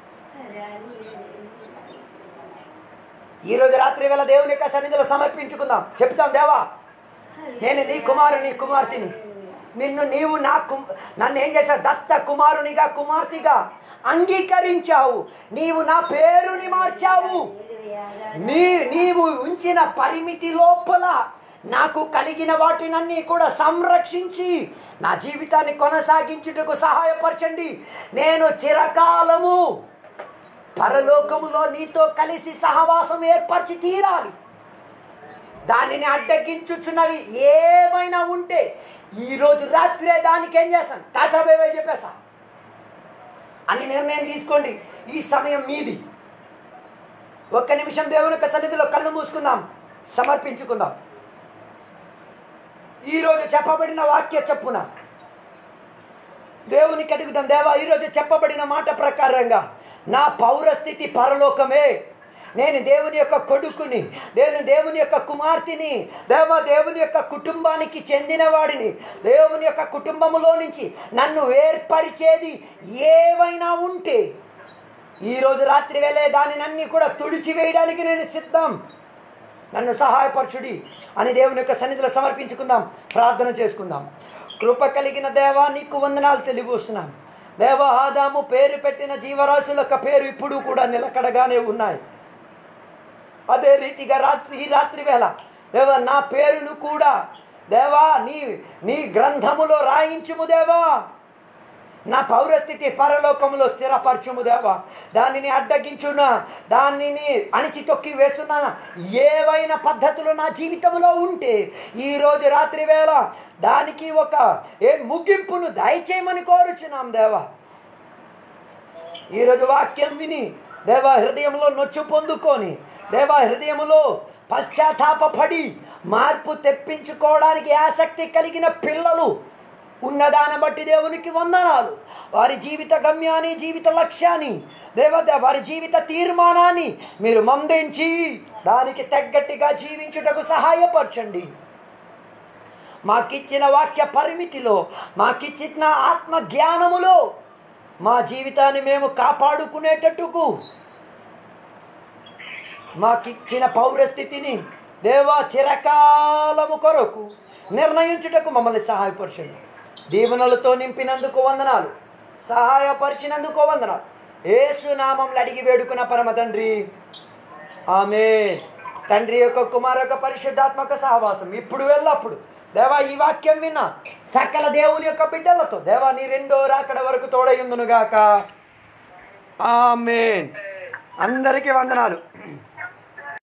ఈరోజు రాత్రి వేళ దేవుని యొక్క సన్నిధిలో సమర్పించుకుందాం చెప్తాం దేవా నేను నీ కుమారు నీ కుమార్తెని నిన్ను నీవు నా కు నన్ను ఏం చేశావు దత్త కుమారునిగా కుమార్తెగా అంగీకరించావు నీవు నా పేరుని మార్చావు నీ నీవు ఉంచిన పరిమితి లోపల నాకు కలిగిన వాటినన్నీ కూడా సంరక్షించి నా జీవితాన్ని కొనసాగించుటకు సహాయపరచండి నేను చిరకాలము పరలోకములో నీతో కలిసి సహవాసం ఏర్పరిచి తీరాలి దానిని అడ్డగించుచున్నవి ఏమైనా ఉంటే ఈరోజు రాత్రే దానికి ఏం చేస్తాను టాటా బేబే చెప్పేసా అని నిర్ణయం తీసుకోండి ఈ సమయం మీది ఒక్క నిమిషం దేవుని యొక్క సన్నిధిలో కళ్ళు మూసుకుందాం సమర్పించుకుందాం ఈరోజు చెప్పబడిన వాక్య చెప్పున దేవునికి అడుగుదాం దేవా ఈరోజు చెప్పబడిన మాట ప్రకారంగా నా పౌరస్థితి పరలోకమే నేను దేవుని యొక్క కొడుకుని నేను దేవుని యొక్క కుమార్తెని దేవ దేవుని యొక్క కుటుంబానికి చెందిన వాడిని దేవుని యొక్క కుటుంబములో నుంచి నన్ను ఏర్పరిచేది ఏవైనా ఉంటే ఈరోజు రాత్రి వేళ దానినన్నీ కూడా తుడిచివేయడానికి నేను సిద్ధం నన్ను సహాయపరచుడి అని దేవుని యొక్క సన్నిధిలో సమర్పించుకుందాం ప్రార్థన చేసుకుందాం కృప కలిగిన దేవా నీకు వందనాలు తెలియవస్తున్నాను దేవ ఆదాము పేరు పెట్టిన జీవరాశుల యొక్క పేరు ఇప్పుడు కూడా నిలకడగానే ఉన్నాయి అదే రీతిగా రాత్రి ఈ రాత్రి వేళ దేవ నా పేరును కూడా దేవా నీ నీ గ్రంథములో రాయించుము దేవా నా పౌరస్థితి పరలోకములో స్థిరపరచుము దేవా దానిని అడ్డగించున్న దానిని అణిచి తొక్కి వేస్తున్న ఏవైనా పద్ధతులు నా జీవితంలో ఉంటే ఈరోజు రాత్రి వేళ దానికి ఒక ఏ ముగింపును దయచేయమని కోరుచున్నాం దేవా ఈరోజు వాక్యం విని దేవ హృదయంలో నొచ్చు పొందుకొని దేవ హృదయంలో పశ్చాత్తాపడి మార్పు తెప్పించుకోవడానికి ఆసక్తి కలిగిన పిల్లలు ఉన్నదాన్ని బట్టి దేవునికి వందనాలు వారి జీవిత గమ్యాన్ని జీవిత లక్ష్యాన్ని దేవత వారి జీవిత తీర్మానాన్ని మీరు మందించి దానికి తగ్గట్టుగా జీవించుటకు సహాయపరచండి మాకిచ్చిన వాక్య పరిమితిలో మాకిచ్చిన ఆత్మ జ్ఞానములో మా జీవితాన్ని మేము కాపాడుకునేటట్టుకు మాకిచ్చిన పౌరస్థితిని దేవా చిరకాలము కొరకు నిర్ణయించుటకు మమ్మల్ని సహాయపరచండి దీవెనలతో నింపినందుకు వందనాలు సహాయపరిచినందుకు వందనాలు ఏసు నామంలో అడిగి వేడుకున్న పరమ తండ్రి ఆమె తండ్రి యొక్క కుమార యొక్క పరిశుద్ధాత్మక సహవాసం ఇప్పుడు వెళ్ళప్పుడు దేవా ఈ వాక్యం విన్నా సకల దేవుని యొక్క బిడ్డలతో దేవా నీ రెండో రాకడ వరకు తోడయుందునుగాక ఆమెన్ అందరికీ వందనాలు